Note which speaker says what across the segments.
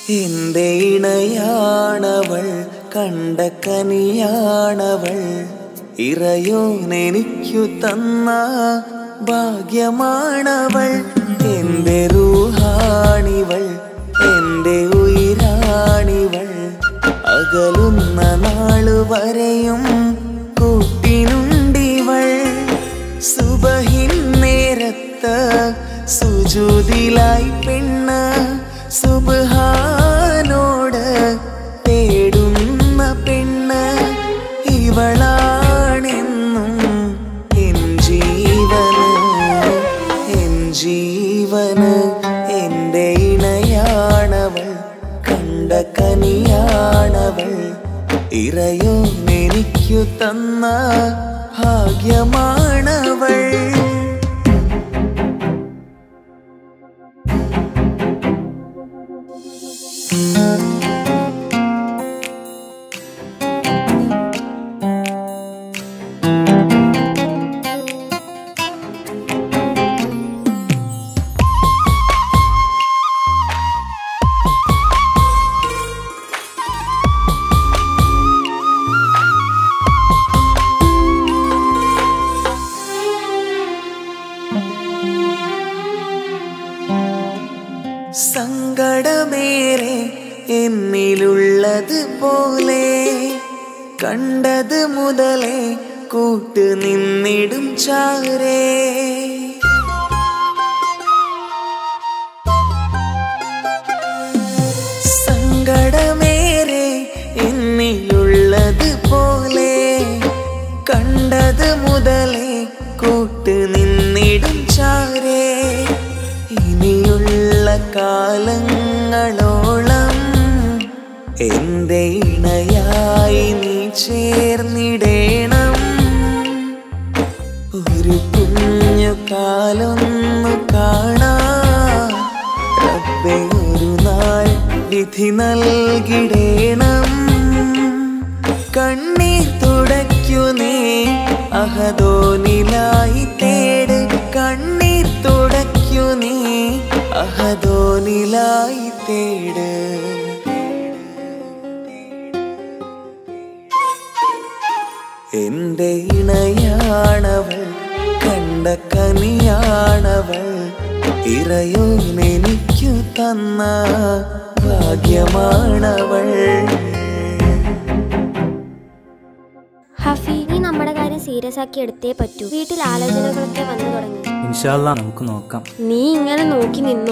Speaker 1: എന്റെ ഇണയാണവൾ കണ്ട കനിയാണവൾ ഇറയോനെനിക്കു തന്ന ഭാഗ്യമാണവൾ എന്റെ റൂഹാണിവൾ എന്റെ ഉയിരാണിവൾ അകലുന്ന നാളു വരെയും കൂട്ടിനുണ്ടിവൾ സുബഹിൻ നേരത്ത് സുജൂതിലായി പെണ്ണ് സുബഹാനോട് തേടുന്ന പെണ്ണ് ഇവളാണെന്നും എൻ ജീവന് എൻ ജീവന് എൻ്റെ ഇണയാണവൾ കണ്ട കനിയാണവൾ ഇറയോ എനിക്കു തന്ന ഭാഗ്യമാണവൾ സങ്കടമേറെ എന്നിലുള്ളത് പോലെ കണ്ടത് മുതലേ കൂട്ട് നിന്നിടും ചാരേ സങ്കടമേറെ എന്നിലുള്ളത് പോലെ കണ്ടത് മുതലേ കൂട്ട് നിന്നിടും ചാരേ ഇനിയുള്ള കാലങ്ങളോളം എന്റെ ഇണയായി നീ ചേർന്നിടേണം ഒരു കുഞ്ഞു കാലൊന്നു കാണാ റബ്ബേ ഒരു നാൾ വിധി നൽകിടേണം കണ്ണീർ തുടയ്ക്കു നീ അഹദോനിലായി തേട് കണ്ണീർ തുടയ്ക്കു നീ അഹദോനിലായി തേട് എന്റെ ഇണയാണവൾ കണ്ട കനിയാണവൾ ഇറയോനെനിക്കു തന്ന ഭാഗ്യമാണവൾ
Speaker 2: ഹഫി നീ നമ്മുടെ കാര്യം സീരിയസ് ആക്കി എടുത്തേ പറ്റൂ വീട്ടിൽ ആലോചനകളൊക്കെ വന്നു തുടങ്ങി
Speaker 3: ഇൻഷാല്ല നമുക്ക് നോക്കാം
Speaker 2: നീ ഇങ്ങനെ നോക്കി നിന്നോ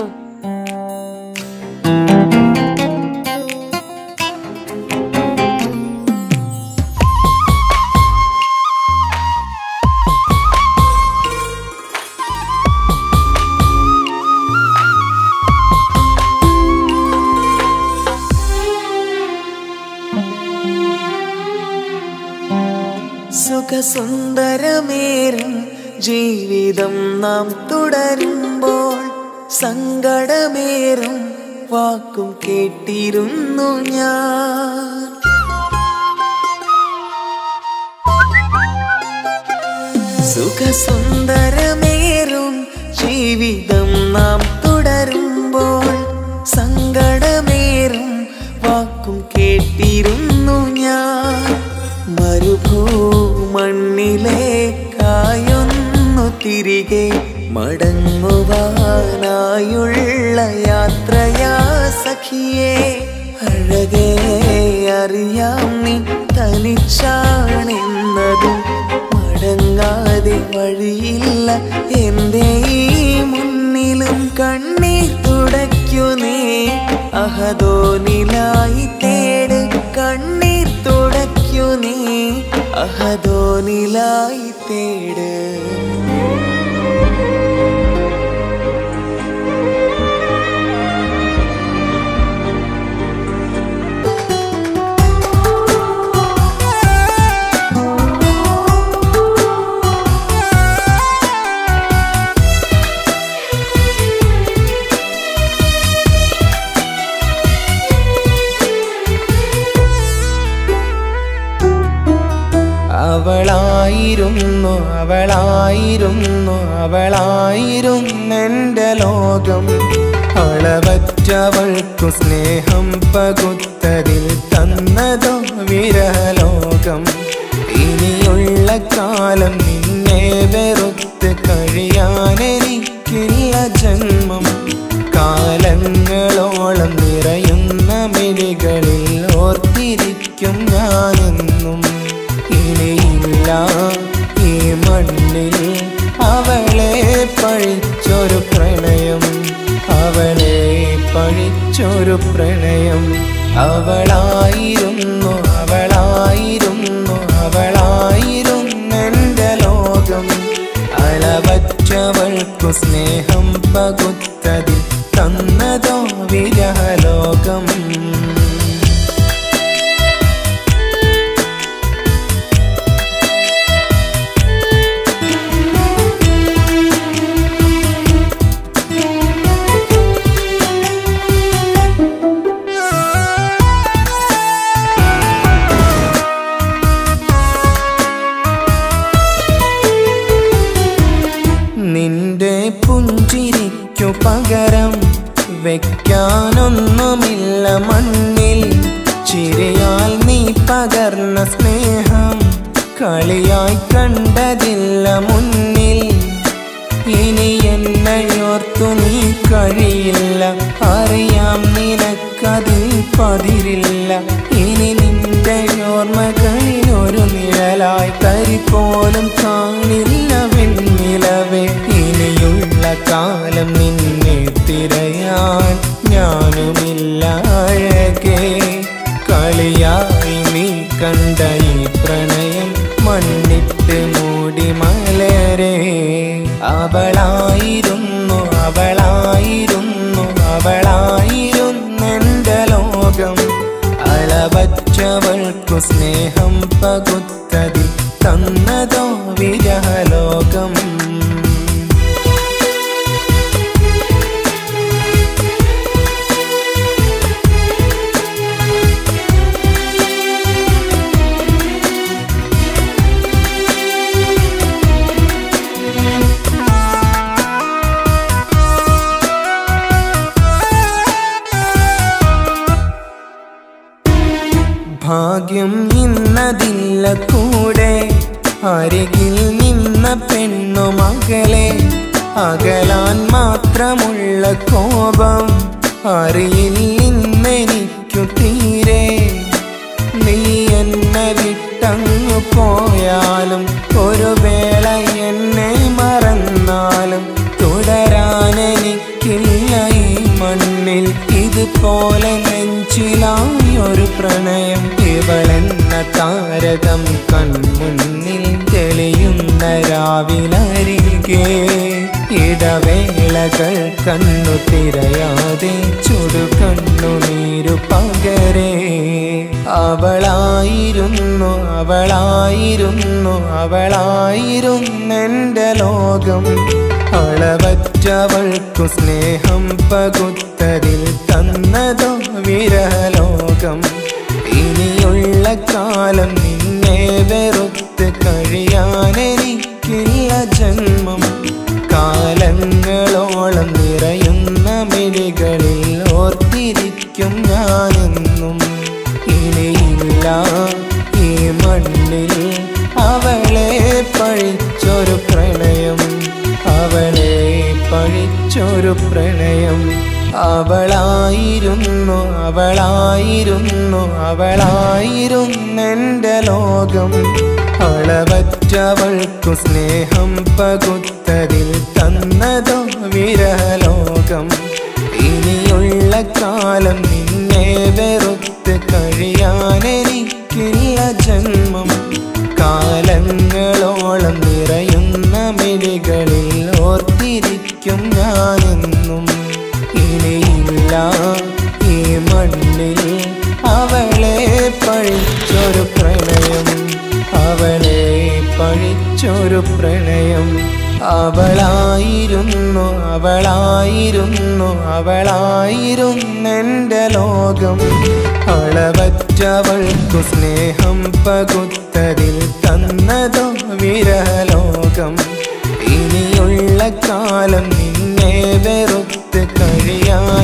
Speaker 1: സുഖസുന്ദരമേറും ജീവിതം നാം തുടരുമ്പോൾ സങ്കടമേറും വാക്കും കേട്ടിരുന്നു ഞാൻ സുഖസുന്ദരമേറും ജീവിതം നാം തുടരുമ്പോൾ സങ്കടമേറും വാക്കും കേട്ടിരുന്നു ഞാൻ മരുഭൂമണ്ണിലേക്കായൊന്നു തിരികെ മടങ്ങുവാനായുള്ള യാത്രയാ സഖിയേ അഴകേ അറിയാം നീ തനിച്ചാണെന്നതും മടങ്ങാതെ വഴിയില്ല എന്റെ ഈ മുന്നിലും കണ്ണീർ തുടയ്ക്കു നീ അഹദോനിലായി തേട് കണ്ണീർ തുടയ്ക്കു നീ അഹദോനിലായി തേട്
Speaker 4: അവളായിരുന്നു അവളായിരുന്നു അവളായിരുന്നെൻ്റെ ലോകം
Speaker 1: അളവറ്റവൾക്കു സ്നേഹം പകുത്തതിൽ തന്നതോ വിരലോകം ഇനിയുള്ള കാലം നിന്നെ വെറുത്ത് കഴിയാനെനിക്കില്ല ജന്മം കാലങ്ങളോളം നിറയുന്ന മിഴികളിൽ ഓർത്തിരിക്കും ഞാനെന്നും ഇനിയില്ല ഈ മണ്ണിൽ അവളെ പഴിച്ചൊരു പ്രണയം അവളെ പഴിച്ചൊരു പ്രണയം അവളായിരുന്നു അവളായിരുന്നു അവളായിരുന്നെൻ്റെ ലോകം അളവറ്റവൾക്കു സ്നേഹം പകുത്തതിൽ തന്നതോ വിരഹലോകം നിന്റെ പുഞ്ചിരിക്കു പകരം വെക്കാനൊന്നുമില്ല മണ്ണിൽ ചിരിയാൽ നീ പകർന്ന സ്നേഹം കളിയായി കണ്ടതില്ല മുന്നിൽ ഇനി എന്നയോർത്തു നീ കഴിയില്ല അറിയാം നിനക്കതിൽ പതിരില്ല ഇനി നിന്റെ ഓർമ്മകളിൽ ഒരു നിഴലായി കരി പോലും കാണില്ല വെണ്ണിലവേ ഇനിയുള്ള കാലം നിന്നെ തിരയാൻ ഞാനുമില്ല അഴകേ കളിയായി നീ കണ്ട ഈ പ്രണയം മണ്ണിട്ട് മൂടി മലരെ അവളായിരുന്നു അവളായിരുന്നു അവളായിരുന്നെൻ്റെ ലോകം അളവറ്റവൾക്കു സ്നേഹം പകുത്തതിൽ തന്നതോ വിരഹലോകം ഭാഗ്യം ഇന്നതില്ല കൂടെ അരികിൽ നിന്ന പെണ്ണു മകളെ അകലാൻ മാത്രമുള്ള കോപം അറിയില്ലെന്നെനിക്കു തീരെ നീ എന്നെ വിട്ടങ്ങു പോയാലും ഒരു വേള എന്നെ മറന്നാലും തുടരാനെനിക്കില്ല ഈ മണ്ണിൽ ഇതുപോലെ നെഞ്ചിലായി ഒരു പ്രണയം ഇവളെന്ന താരകം കൺമുന്നിൽ തെളിയുന്ന രാവിലരികെ ഇടവേളകൾ കണ്ണു തിരയാതെ ചുടുകണ്ണു നീരു പകരേ അവളായിരുന്നു അവളായിരുന്നു അവളായിരുന്നെൻ്റെ ലോകം അളവറ്റവൾക്കു സ്നേഹം പകുത്തതിൽ തന്നതോ വിരലോകം ഇനിയുള്ള കാലം നിന്നെ വെറുത്ത് കഴിയാനെനിക്കില്ല ജന്മം കാലങ്ങളോളം നിറയുന്ന മിഴികളിൽ ഓർത്തിരിക്കും ഞാനെന്നും ഇനിയില്ല ഈ മണ്ണിൽ അവളെ പഴിച്ചൊരു പ്രണയം അവളെ പഴിച്ചൊരു പ്രണയം അവളായിരുന്നു അവളായിരുന്നു അവളായിരുന്നെൻ്റെ ലോകം അളവറ്റവൾക്കു സ്നേഹം പകുത്തതിൽ തന്നതോ വിരലോകം ഇനിയുള്ള കാലം നിന്നെ വെറുത്ത് കഴിയാനെനിക്കില്ല ജന്മം കാലങ്ങളോളം നിറയുന്ന മിഴികളിൽ ഓർത്തിരിക്കും ഞാനെന്നും ഇനിയില്ല ഈ മണ്ണിൽ അവളെ പഴിച്ചൊരു പ്രണയം അവളെ പഴിച്ചൊരു പ്രണയം അവളായിരുന്നു അവളായിരുന്നു അവളായിരുന്നെൻ്റെ ലോകം അളവറ്റവൾക്കു സ്നേഹം പകുത്തതിൽ തന്നതോ വിരലോകം ഇനിയുള്ള കാലം നിന്നെ വെറുത്ത് കഴിയാൻ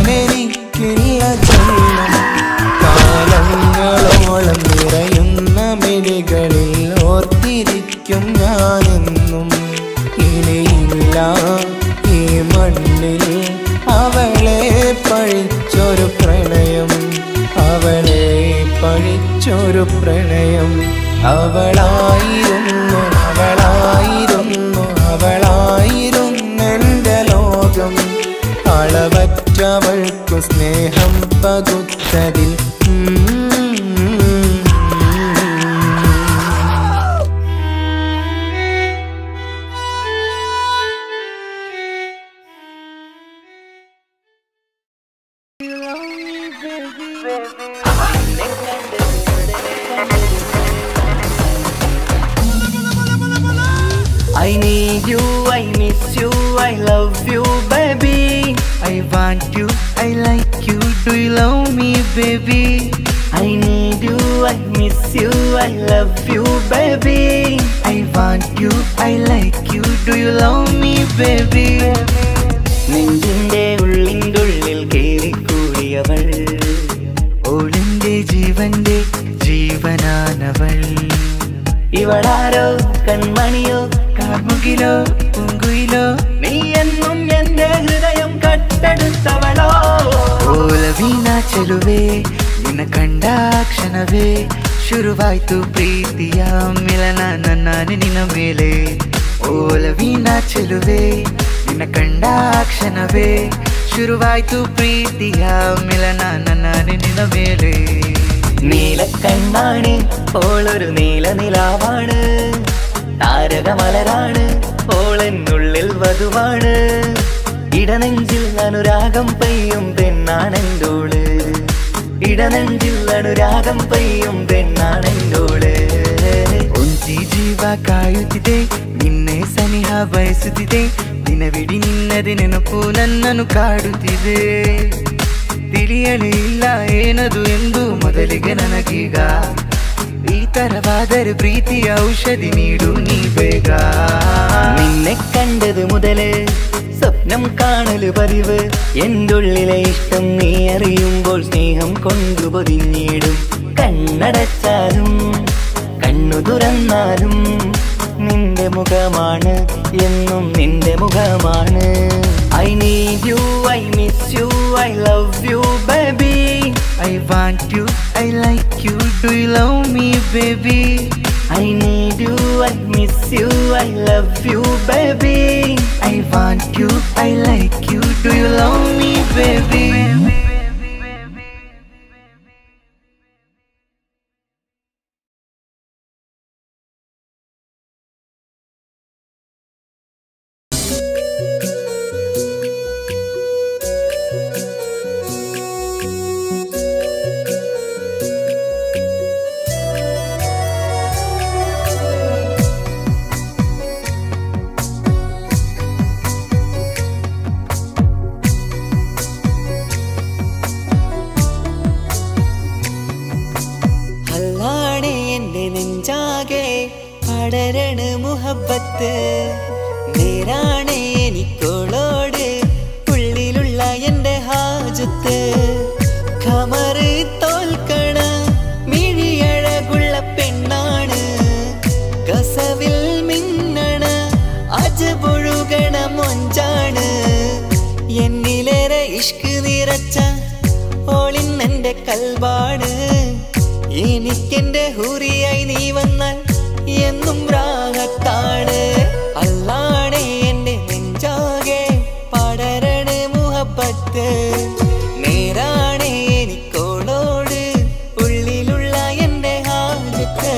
Speaker 1: അവളെ പഴിച്ചൊരു പ്രണയം അവളെ പഴിച്ചൊരു പ്രണയം അവളായിരുന്നു അവളായിരുന്നു അവളായിരുന്നെന്റെ ലോകം അളവറ്റവൾക്കു സ്നേഹം പകുത്തതിൽ ഉം.
Speaker 3: I need you, I miss you, I love you, baby. I want you, I like you, do you love me, baby? I need you, I miss you, I love you, baby. I want you, I like you, do you love me, baby? നെഞ്ചിന്റെ ഉള്ളിൻ്റെ ഉള്ളിൽ കേറിക്കൂടിയവൾ ഓളിന്റെ ജീവന്റെ ജീവനാനവൾ ഇവളാരോ കൺമണിയോ കാർമുകിലോ പൂങ്കുയിലോ നീ എന്നും എന്റെ ഹൃദയം കട്ടെടുത്തവളോ ಓಲವಿನ ಚೆಲುವೆ ನಿನ್ನ ಕಂಡ ಕ್ಷಣವೇ ಶುರುವಾಯ್ತು ಪ್ರೀತಿಯ ಮಿಲನ ನನ್ನ ನಿನ್ನ ಮೇಲೆ ಓಲವಿನ ಚೆಲುವೆ ನಿನ್ನ ಕಂಡ ಕ್ಷಣವೇ ಶುರುವಾಯ್ತು ಪ್ರೀತಿಯ ಮಿಲನ ನನ್ನ ನಿನ್ನ ಮೇಲೆ നീലക്കണ്ണാണ് ഓളൊരു നീല നിലാവാണ് താരകമലരാണ് ഓളെന്നുള്ളിൽ വധുവാണ് ഇടനെഞ്ചിൽ അനുരാഗം പെയ്യും പെണ്ണാണെന്തോള് ഇടനെഞ്ചിൽ അനുരാഗം പെയ്യും പെണ്ണാണെന്തോള് ಒಂಜಿ ಜೀವ ಕಾಯುತ್ತಿದೆ ನಿನ್ನೆ ಸನಿಹ ಬಯಸುತ್ತಿದೆ ದಿನವಿಡಿ ನಿನ್ನದೆ ನೆನಪು ನನ್ನನ್ನು ಕಾಡುತ್ತಿದೆ ತಿಳಿಯಲೇ ಇಲ್ಲ ಏನದು ಎಂದು ಮೊದಲಿಗೆ ನನಗೀಗ ಈ ತರವಾದರೆ ಪ್ರೀತಿಯ ಔಷಧಿ ನೀಡು ನೀ ಬೇಗ നിന്നെ കണ്ടത് മുതല് സ്വപ്നം കാണല് പതിവ് എൻ്റെ ഉള്ളിലെ ഇഷ്ടം നീ അറിയുമ്പോൾ സ്നേഹം കൊണ്ടു പൊതിഞ്ഞിടും കണ്ണടച്ചാലും കണ്ണു തുറന്നാലും നിന്റെ മുഖമാണ് എന്നും നിന്റെ മുഖമാണ് I need you I miss you I love you baby I want you I like you do you love me baby I need you I miss you I love you baby I want you I like you do you love me baby അല്ലാടെ എന്റെ നെഞ്ചാകെ പടരണ മുഹബത്ത് നേരാണ് എനിക്കോളോട് ഉള്ളിലുള്ള എന്റെ ഹാജത്ത് ഖമറ് തോൽക്കണ മിഴിയഴകുള്ള പെണ്ണാണ് കസവിൽ മിന്നണ അജപൊഴുകണ മൊഞ്ചാണ് എന്നിലേറെ ഇഷ്ക് നിറച്ച ഓളിന്നെന്റെ കൽവാണ് എനിക്കെന്റെ ഹുറിയായി നീ വന്നാൽ എന്നും രാഗത്താണ് അല്ലാണേ എന്റെ നെഞ്ചാകെ പടരണ മുഹബത്ത് നേരാണേ എനിക്കോളോട് ഉള്ളിലുള്ള എന്റെ ഹാജത്ത്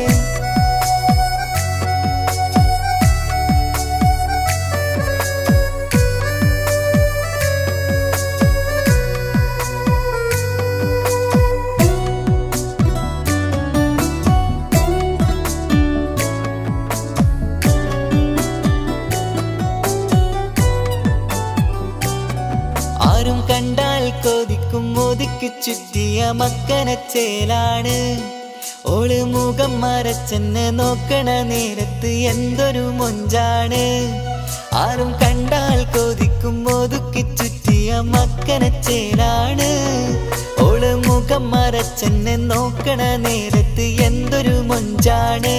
Speaker 3: ആരും കണ്ടാൽ കൊതിക്കും ഒതുക്കി ചുറ്റിയ മക്കനച്ചേലാണ് ഓള് മുഖം മറച്ചെന്നെ നോക്കണ നേരത്ത് എന്തൊരു മൊഞ്ചാണ് ആരും കണ്ടാൽ കൊതിക്കും ഒതുക്കി ചുറ്റിയ മക്കനച്ചേലാണ് ഓള് മുഖം മറച്ചെന്നെ നോക്കണ നേരത്ത് എന്തൊരു മൊഞ്ചാണ്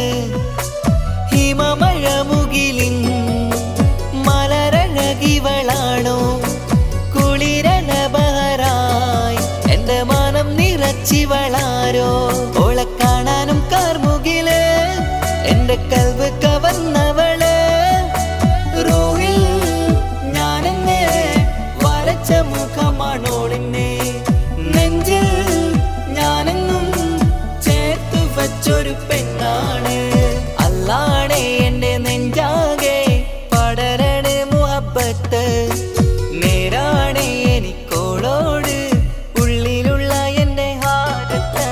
Speaker 3: ഹിമമഴ മുകിലിൻ മലരഴകിവളാണോ കളിച്ചിവളാരോ ഓളെ കാണാനും കാർമുകില് എന്റെ കൽവ് കവർന്നവള് റോഹിൽ ഞാനെന്നെ വരച്ച മുഖമാണോളിന്നെ നെഞ്ചിൽ ഞാനെന്നും ചേർത്ത് വച്ചൊരു പെണ്ണാണ് അല്ലാണേ എന്റെ നെഞ്ചാകെ പടരണ മുഹബത്ത് നേരാണേ എനിക്കോളോട് ഉള്ളിലുള്ള എന്റെ ഹാരത്ത്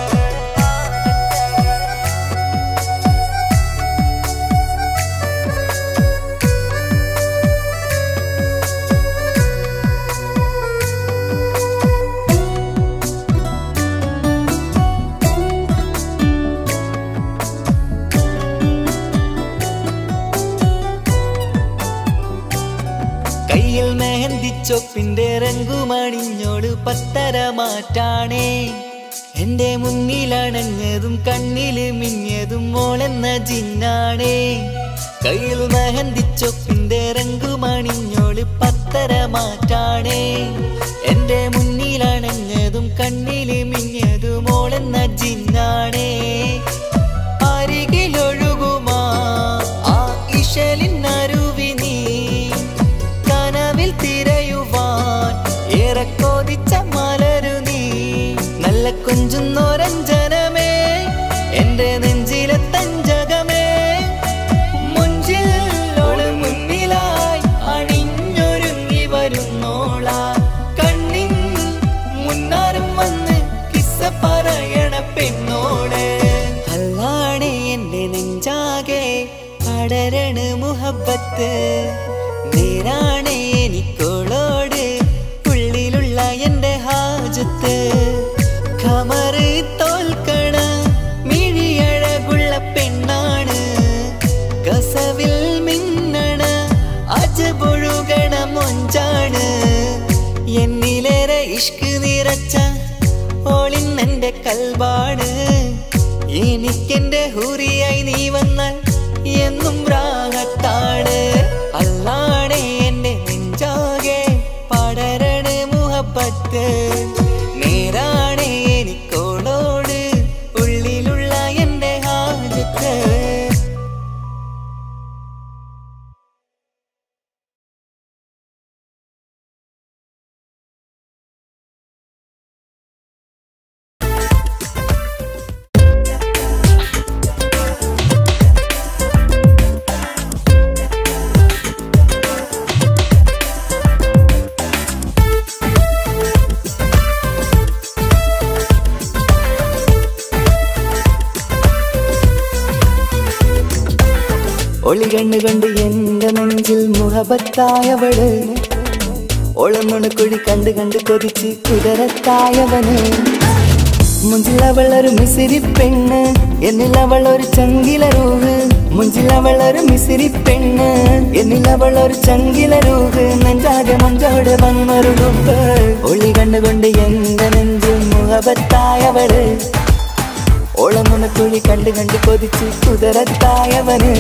Speaker 3: കയ്യിൽ മെഹന്തിച്ചൊപ്പിന്റെ രംഗുമണിഞ്ഞോട് പത്തര മാറ്റാണേ എന്റെ മുന്നിലണഞ്ഞതും കണ്ണില് മിഞ്ഞതും മോളെന്ന ജിന്നാണേ കയ്യിൽ മെഹന്തിച്ചൊപ്പിന്റെ രംഗുമണിഞ്ഞോട് പത്തര മാറ്റാണേ എന്റെ മുന്നിലണഞ്ഞതും കണ്ണില് മിഞ്ഞതും മോളെന്ന ജിന്നാണേ അരികിലൊഴുകുമാ ആ ഇശലിനരുവി നീ കനവിൽ തിരയുവാൻ ഏറെ കൊതിച്ച മലരു നീ നല്ല കൊഞ്ചുന്നോരഞ്ജനമേ എന്റെ നെഞ്ചിലെ തഞ്ചകമേ മുഞ്ചിൽ ഓള് മുന്നിലായി അണിഞ്ഞൊരുങ്ങി വരുന്നോള കണ്ണിൻ മുന്നാരും വന്ന് കിസ്സ പറയണ പെണ്ണോട് അല്ലാണേ എന്റെ നെഞ്ചാകെ പടരണ മുഹബത്ത് നേരാണേ എനിക്കോളോട് ഉള്ളിലുള്ള എന്റെ ഹാജത്ത് ഖമറ് തോൽക്കണ മിഴിയഴകുള്ള പെണ്ണാണ് കസവിൽ മിന്നണ അജപൊഴുകണ മൊഞ്ചാണ് എന്നിലേറെ ഇഷ്ക് നിറച്ച ഓളിന്നെന്റെ കൽബാണ് എനിക്കെന്റെ ഹുറിയായി നീ വന്നാൽ എന്നും രാഗത്താണ് അല്ലാണേ എന്റെ നെഞ്ചാകെ പടരണ മുഹബത്ത് നേരാണേ എനിക്കോളോട് ഉള്ളിലുള്ള എന്റെ ഹാജത്ത് ഒളി കണ്ണുകൊണ്ട് എന്റെ നെഞ്ചിൽ മുഹബത്തായവള് ഒളമുണക്കുഴി കണ്ട് കണ്ട് കൊതിച്ച് കുതിരത്തായവന് മുഞ്ചിൽ അവൾ ഒരു മിസിരി പെണ്ണ് എന്നിൽ അവൾ ഒരു ചങ്കില രൂഹ് മുഞ്ചിൽ അവൾ ഒരു മിസിരി പെണ്ണ് എന്നിൽ അവൾ ഒരു ചങ്കില രൂഹ് നെഞ്ചാകെ മഞ്ചോട് വന്നൊരു ഡുബ് ഒളി കണ്ടുകൊണ്ട് എന്റെ നെഞ്ചിൽ മുഹബത്തായവള് ഓളമുണക്കുഴി കണ്ട് കണ്ട് കൊതിച്ച് കുതിരത്തായവന്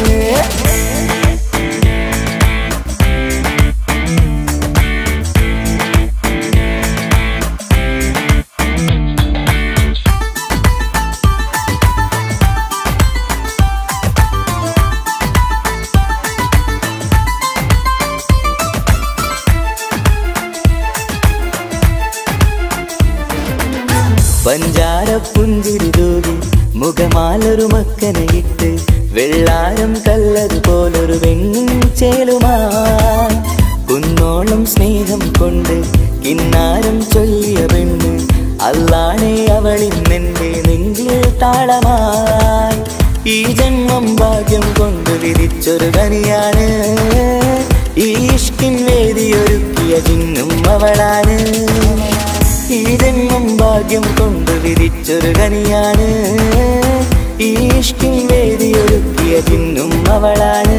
Speaker 3: പഞ്ചാര പുഞ്ചിരി തൂകി മുഖമാലൊരു മക്കനയിട്ട് വെള്ളാരം കല്ലത് പോലൊരു വെണ്ണും ചേലുമായി കുന്നോളം സ്നേഹം കൊണ്ട് കിന്നാരം ചൊല്ലിയ പെണ്ണ് അല്ലാണേ അവളിന്നെന്റെ നെഞ്ചിൽ താളമായി ഈ ജന്മം ഭാഗ്യം കൊണ്ട് വിധിച്ചൊരു കനിയാണ് ഈ ഇഷ്കിൻ വേദിയൊരുക്കിയ ജിന്നും അവളാണ് ഈ ജന്മം ഭാഗ്യം കൊണ്ട് വിധിച്ചൊരു കനിയാണ് ഈ ഇഷ്കിൻ വേദിയൊരുക്കിയ ജിന്നും അവളാണ്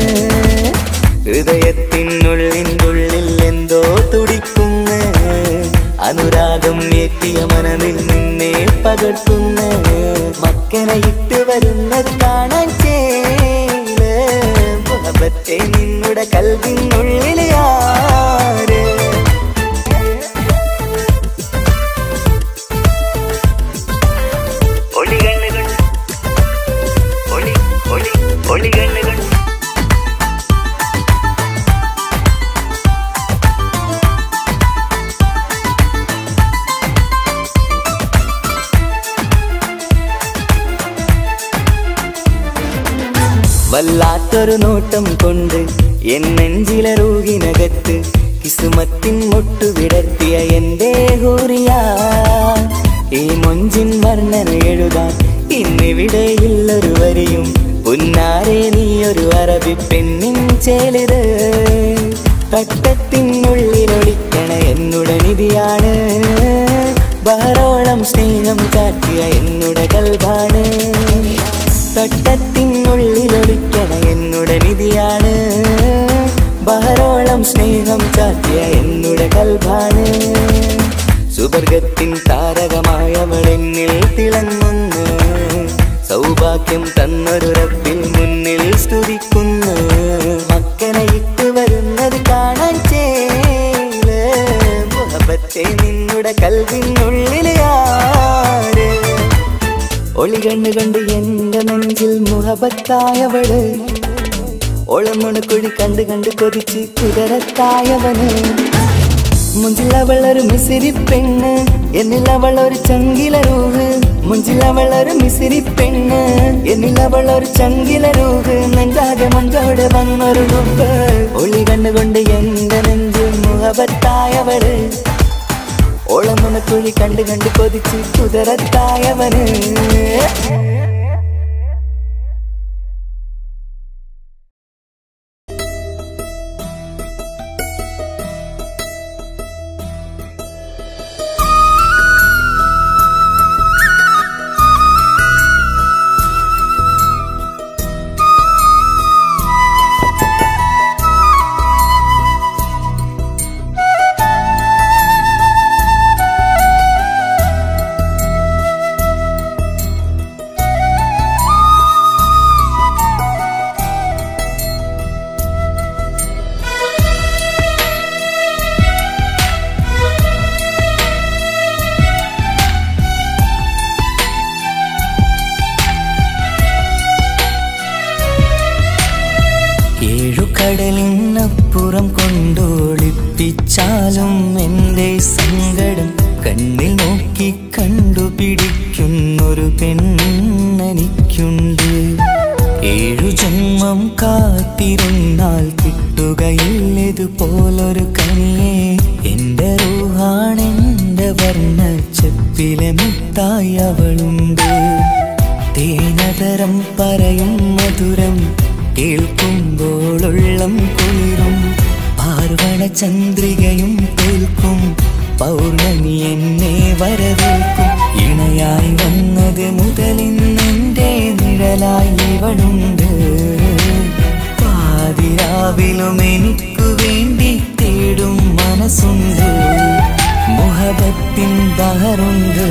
Speaker 3: ഹൃദയത്തിനുള്ളിനുള്ളിൽ എന്തോ തുടിക്കുന്ന അനുരാഗം ഏറ്റിയ മനതിൽ നിന്നെ പകർത്തുന്ന മക്കനെ ഇട്ട് വരുന്നത് കാണാൻ ചേല് മുഹബത്തെ നിന്നുടെ കൽവിനുള്ളിൽ ആര് വല്ലാത്തൊരു നോട്ടം കൊണ്ട് എൻ നെഞ്ചിലറൂകിനകത്ത് കിസുമത്തിൻ മുട്ടു വിടർത്തിയ എന്റെ ഹൂറിയ ഈ മൊഞ്ചിൻ വർണ്ണന എഴുതാൻ ഇന്നിവിടെയില്ലൊരു വരിയും പുന്നാരെ നീയൊരു അറബി പെണ്ണിൻ ചേലിത് തട്ടത്തിനുള്ളിലൊളിക്കണ എന്നുടെ നിധിയാണ് ബഹറോളം സ്നേഹം കാട്ടിയ എന്നുടെ കൽബാണ് തട്ടത്തിനുള്ളിലൊളിക്കണ എന്നുടെ നിധിയാണ് ബഹറോളം സ്നേഹം കാട്ടിയ എന്നുടെ കൽബാണ് സുവർഗത്തിൻ താരകമായവൾ എന്നിൽ തിളങ്ങുന്നു സൗഭാഗ്യം തന്നൊരു റബ്ബിൽ മുന്നിൽ സ്തുതിക്കുന്നു മക്കനെ ഇട്ട് വരുന്നത് കാണാൻ ചേല് മുഹബത്തെ നിന്നുടെ കൽവിനുള്ളിൽ ആര് ഒളി കണ്ണു കണ്ട് എന്റെ നെഞ്ചിൽ മുഹബത്തായവള് ഒളമുണക്കുഴി കണ്ട് കണ്ട് കൊതിച്ച് കുതിരത്തായവന് മുഞ്ചിൽ അവൾ ഒരു മിസിരി പെണ്ണ് എന്നിൽ അവൾ ഒരു ചങ്കില രൂഹ് മുഞ്ചിൽ അവൾ ഒരു മിസിരി പെണ്ണ് എന്നിൽ അവൾ ഒരു ചങ്കില രൂഹ് നെഞ്ചാകെ മഞ്ചോടെ വന്നൊരു ലുക്ക് ഒളി കണ്ണുകൊണ്ട് എന്റെ നെഞ്ചിൽ മുഹബത്തായവള് ഓളമുണക്കുഴി കണ്ട് കണ്ട് കൊതിച്ച് കുതിരത്തായവന് ഏഴു കടലിനപ്പുറം കൊണ്ടോളിപ്പിച്ചാലും എൻ്റെ സങ്കടം കണ്ണിൽ നോക്കി കണ്ടുപിടിക്കുന്നൊരു പെണ്ണെനിക്കുണ്ട് ഏഴു ജന്മം കാത്തിരുന്നാൽ കിട്ടുകയില്ലതുപോലൊരു കനിയെ എൻ്റെ റൂഹാണെൻ്റെ വർണ്ണച്ചപ്പിലെ മുത്തായി അവളുണ്ട് തേനതരം പറയും മധുരം കേൾക്കുമ്പോളുള്ളം കുളിരും പാർവണ ചന്ദ്രികയും കേൾക്കും പൗർണമി എന്നെ വരവേൽക്കും ഇണയായി വന്നത് മുതലിന്നെന്റെ നിഴലായി ഇവളുണ്ട് പാതിരാവിലും എനിക്കു വേണ്ടി തേടും മനസ്സുണ്ട് മുഹബത്തിൻ ബഹറുണ്ട്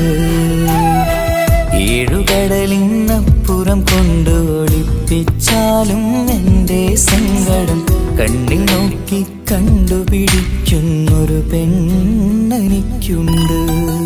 Speaker 3: ഏഴുകടലിനപ്പുറം കൊണ്ട് ഒളിപ്പിച്ചാലും എൻ്റെ സങ്കടം കണ്ണിൽ നോക്കി കണ്ടുപിടിക്കുന്നൊരു പെണ്ണെനിക്കുണ്ട്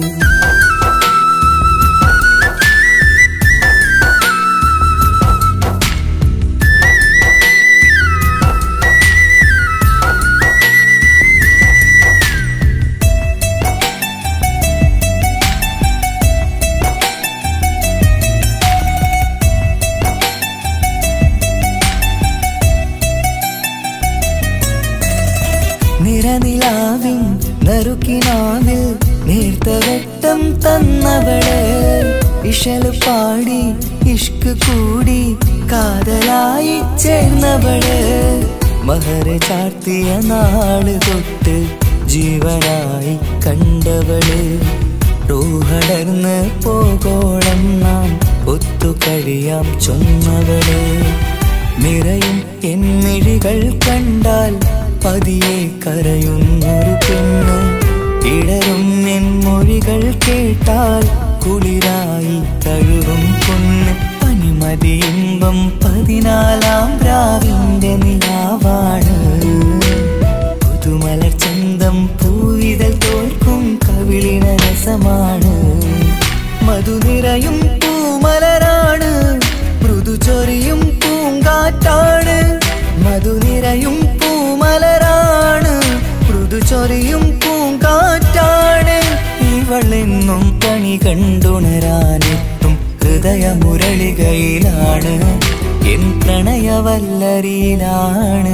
Speaker 3: നിറനിലാവിൻ നറുക്കിനാവിൽ നേർത്ത വെട്ടം തന്നവള് ഇഷല് പാടി ഇഷ്ക് കൂടി കാതലായി ചേർന്നവള് മഹര ചാർത്തിയ നാള് തൊട്ട് ജീവനായി കണ്ടവള് റൂഹടർന്ന് പോകോളം നാം ഒത്തു കഴിയാം ചൊന്നവള് നിറയും എന്നിഴികൾ കണ്ടാൽ പതിയെ കരയുന്നൊരു പെണ്ണ് ഇടറും എൻ മൊഴികൾ കേട്ടാൽ കുളിരായി തഴുകും പൊന്ന് പനിമതി ഇമ്പം പതിനാലാം രാവിന്റെ നിലാവാണ് പുതുമലർ ചന്തം പൂവിതൽ തോൽക്കും കവിളിന രസമാണ് മധുനിറയും പൂമലരാണ് മൃദു ചൊരിയും പൂങ്കാറ്റാണ് മധുനിറയും പൂമലരാണ് മൃദു ചൊരിയും പൂങ്കാറ്റാണ് ഇവളെന്നും കണി കണ്ടുണരാനെത്തും ഹൃദയ മുരളികയിലാണ് എൻ പ്രണയവല്ലരിയിലാണ്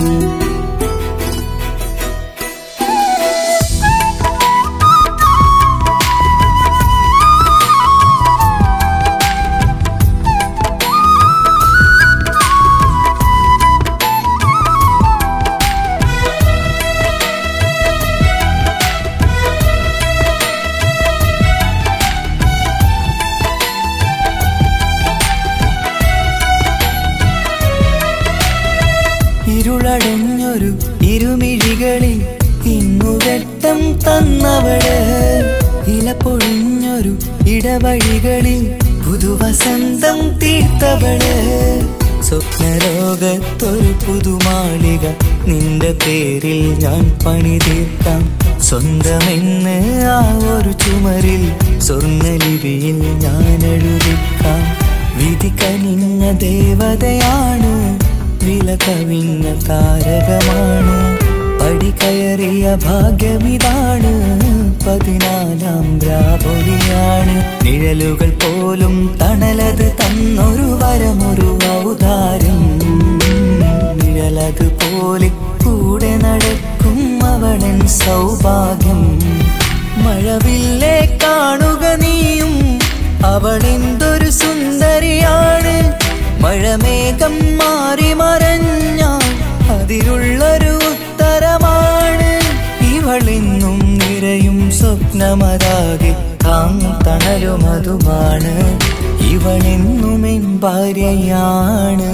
Speaker 3: ഇരുളടഞ്ഞൊരു ഇരുമിഴികളിൽ ഇന്നു വെട്ടം തന്നവള് ഇല പൊഴിഞ്ഞൊരു ഇടവഴികളിൽ പുതുവസന്തം തീർത്തവള് സ്വപ്നലോകത്തൊരു പുതുമാളിക നിന്റെ പേരിൽ ഞാൻ പണി തീർക്കാം സ്വന്തമെന്ന് ആ ഒരു ചുമരിൽ സ്വർണ്ണലിപിയിൽ ഞാൻ എഴുതിക്കാം വിധി കനിഞ്ഞ ദേവതയാണ് വില കവിഞ്ഞ താരകമാണ് പടി കയറിയ ഭാഗ്യമിതാണ് പതിനാലാം ദ്രാപൊലിയാണ് നിഴലുകൾ പോലും തണലത് തന്നൊരു വരമൊരു ഔദാരം നിഴലത് പോലെ കൂടെ നടക്കും അവളൻ സൗഭാഗ്യം മഴവില്ലേ കാണുക നീയും അവളെന്തൊരു സുന്ദരിയാണ് മഴമേഘം മാറി മറഞ്ഞാൽ അതിലുള്ളൊരു ഉത്തരമാണ് ഇവളെന്നും നിറയും സ്വപ്നമതാകെ താങ്ങും തണലുമതുമാണ് ഇവളെന്നും എൻ ഭാര്യയാണ്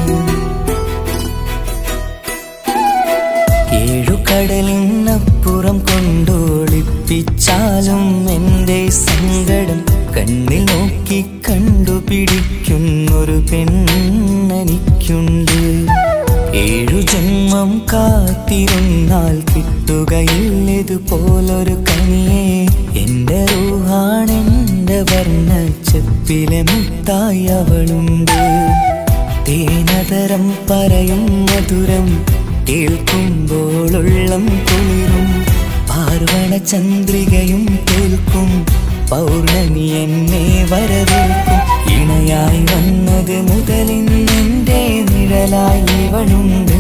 Speaker 3: ഏഴുകടലിനപ്പുറം കൊണ്ടോളിപ്പിച്ചാലും എൻ്റെ സങ്കടം കണ്ണിൽ നോക്കി കണ്ടുപിടിക്കുന്നൊരു പെണ്ണെനിക്കുണ്ട് ഏഴു ജന്മം കാത്തിരുന്നാൽ കിട്ടുകയില്ലതുപോലൊരു കനിയെ എൻ്റെ റൂഹാണെൻ്റെ വർണ്ണച്ചപ്പിലെ മുത്തായി അവളുണ്ട് തേനതരം പറയും മധുരം കേൾക്കുമ്പോളുള്ളം കുളിരും പാർവണ ചന്ദ്രികയും കേൾക്കും പൗർണമി എന്നെ വരവേൽക്കും ഇണയായി വന്നത് മുതലിന്നെൻ്റെ നിഴലായി ഇവളുണ്ട്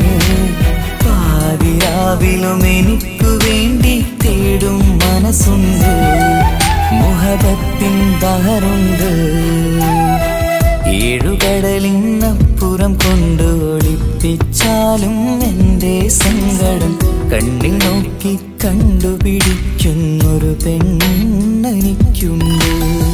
Speaker 3: പാതിരാവിലും എനിക്കു വേണ്ടി തേടും മനസ്സുണ്ട് മുഹബത്തിൻ ബഹറുണ്ട് ഏഴുകടലിനപ്പുറം കൊണ്ട് ഒളിപ്പിച്ചാലും എൻ്റെ സങ്കടം കണ്ണിൽ നോക്കി കണ്ടുപിടിക്കുന്നൊരു പെണ്ണെനിക്കുണ്ട്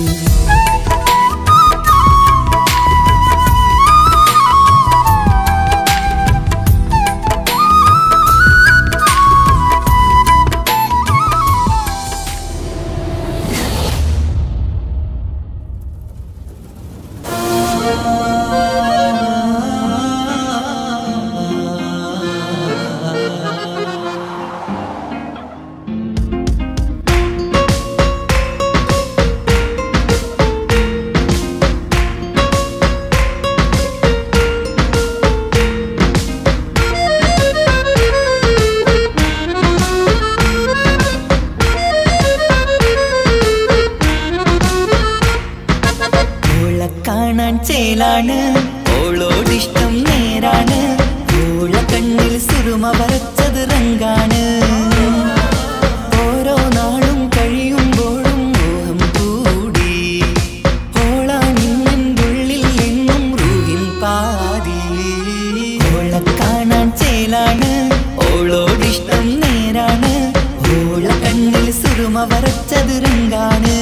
Speaker 3: ഓളെ കാണാൻ ചേലാണ് ഓളോടിഷ്ടം നേരാണ് ഓള കണ്ണിൽ സുറുമ വരച്ചത് റങ്കാണ് ഓരോ നാളും കഴിയുമ്പോഴും മോഹം കൂടി ഓളാനിന്നുള്ളിൽ എന്നും റൂഹിൻ പാതി ഓളെ കാണാൻ ചേലാണ് ഓളോടിഷ്ടം നേരാണ് ഓള കണ്ണിൽ സുറുമ വരച്ചത് റങ്കാണ്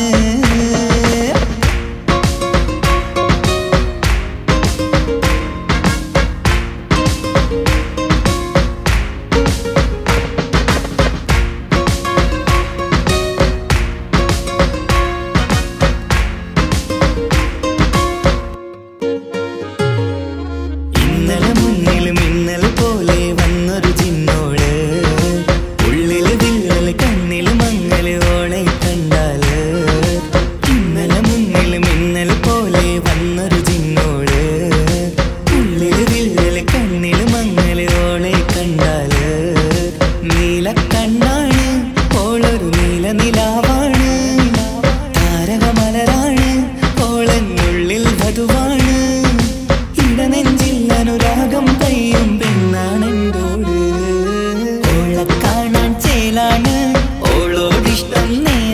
Speaker 3: ഇന്നലെ മുന്നിലും ഇന്നലെ പോലെ വന്നൊരു ചിന്നോള് ഉള്ളില് വില്ലല് കണ്ണില് മങ്ങല് ഓളെ കണ്ടാല് ഇന്നലെ മുന്നിലും ഇന്നലെ പോലെ വന്നൊരു ചിന്നോള് ഉള്ളില് വില്ലല് കണ്ണില് മങ്ങല് ഓളെ കണ്ടാല് നീല കണ്ണാണ് ഓളൊരു നീല നിലാവാണ് താരകമലരാണ് ഓളെ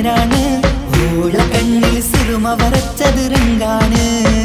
Speaker 3: നേരാണ് ഓള കണ്ണിൽ സിറുമ വരച്ചത് റിങ്കാണ്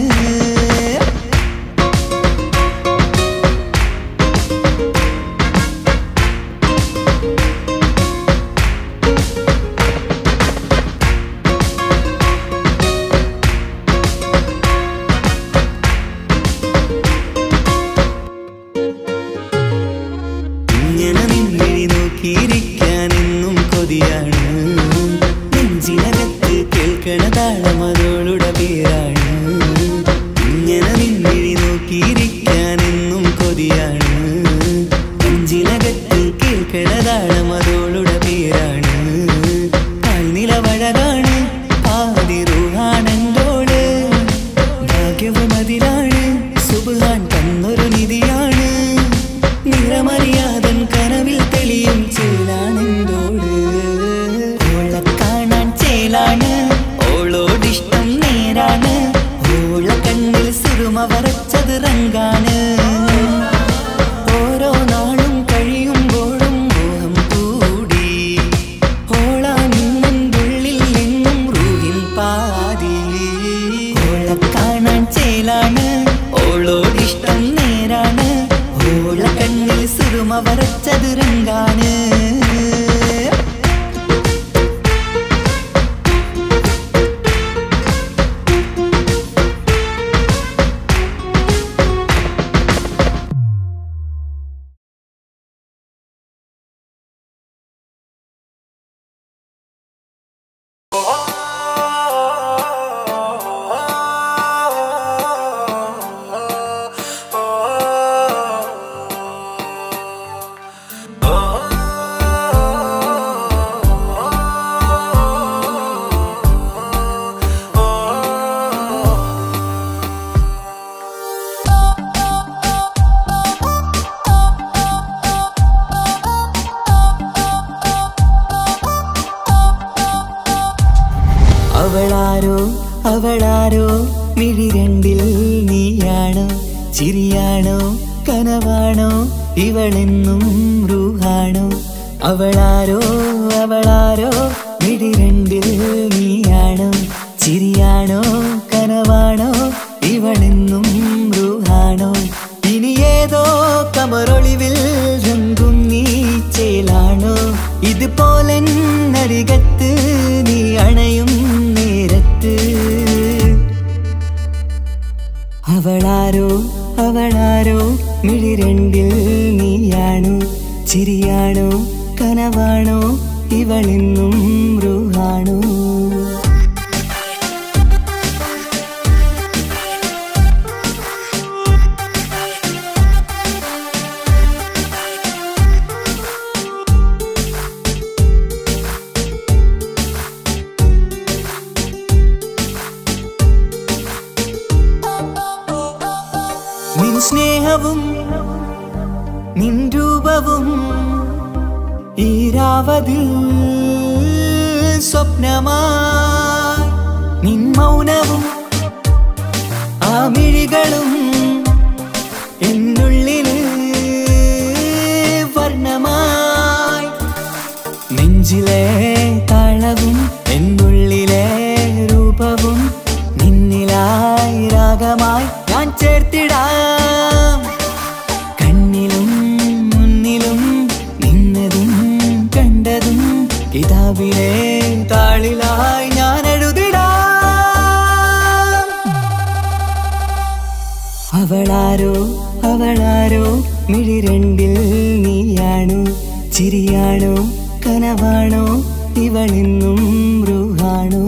Speaker 3: ഇങ്ങനെ നിന്നിഴി നോക്കിയിരിക്കാൻ എന്നും കൊതിയാണ് നെഞ്ചിനകത്ത് കേൾക്കണ താളം അതോളുടെ പേരാണ് ഇങ്ങനെ നിന്നിഴി നോക്കിയിരിക്കാൻ എന്നും കൊതിയാണ് നെഞ്ചിനകത്ത് കേൾക്കണ താളം അതോളുടെ പേരാണ് പാൽനിലവഴകാണ് ആദിറുഹാണെന്തോട് ഭാഗ്യവും അതിലാണ് സുബാൻ തന്നൊരു നിധിയാണ് നിറമറിയാതൻ കനവിൽ തെളിയും ചേലാണെന്തോട് ഓളെ കാണാൻ ചേലാണ് ഓളോടിഷ്ടം നേരാണ് ഓള കണ്ണിൽ സിറുമ വരച്ചത് റങ്കാണ് ഓരോ നാളും കഴിയുമ്പോഴും മോഹം കൂടി ഓളാനിന്നുള്ളിൽ എന്നും റൂഹിൽ പാതി ഓളെ കാണാൻ ചേലാണ് ഓളോടിഷ്ടം നേരാണ് ഓള കണ്ണിൽ സിറുമ വരച്ചത് രംഗാണ് അവളാരോ അവളാരോ മിഴി രണ്ടിൽ നീയാണോ ചിരിയാണോ കനവാണോ ഇവളെന്നും റൂഹാണോ അവളാരോ അവളാരോ മിഴി രണ്ടിൽ നീയാണോ ചിരിയാണോ കനവാണോ ഇവളെന്നും റൂഹാണോ ഇനി ഏതോ കമറൊളിവിൽ രംഗും നീ ചേലാണോ ഇതുപോലെ നരികത്ത് നീ അണയും നേരത്ത് അവളാരോ അവളാരോ മിഴി രണ്ടിൽ നീയാണോ ചിരിയാണോ കനവാണോ ഇവളെന്നും റൂഹാണോ നിൻ സ്നേഹവും നിൻ രൂപവും ഈരാവതിൽ സ്വപ്നമായി നിൻ മൗനവും ആ മിഴികളും എന്നുള്ളില് വർണ്ണമായി നെഞ്ചിലെ താളവും എന്നുള്ളിലെ രൂപവും നിന്നിലായി രാഗമായി ഞാൻ ചേർത്തിടാം കണ്ണിലും മുന്നിലും നിന്നതും കണ്ടതും കിതാബിലെ താളിലായി ഞാൻ എഴുതിടാം അവളാരോ അവളാരോ മിഴി രണ്ടിൽ നീയാണോ ചിരിയാണോ കനവാണോ ഇവളെന്നും റൂഹാണോ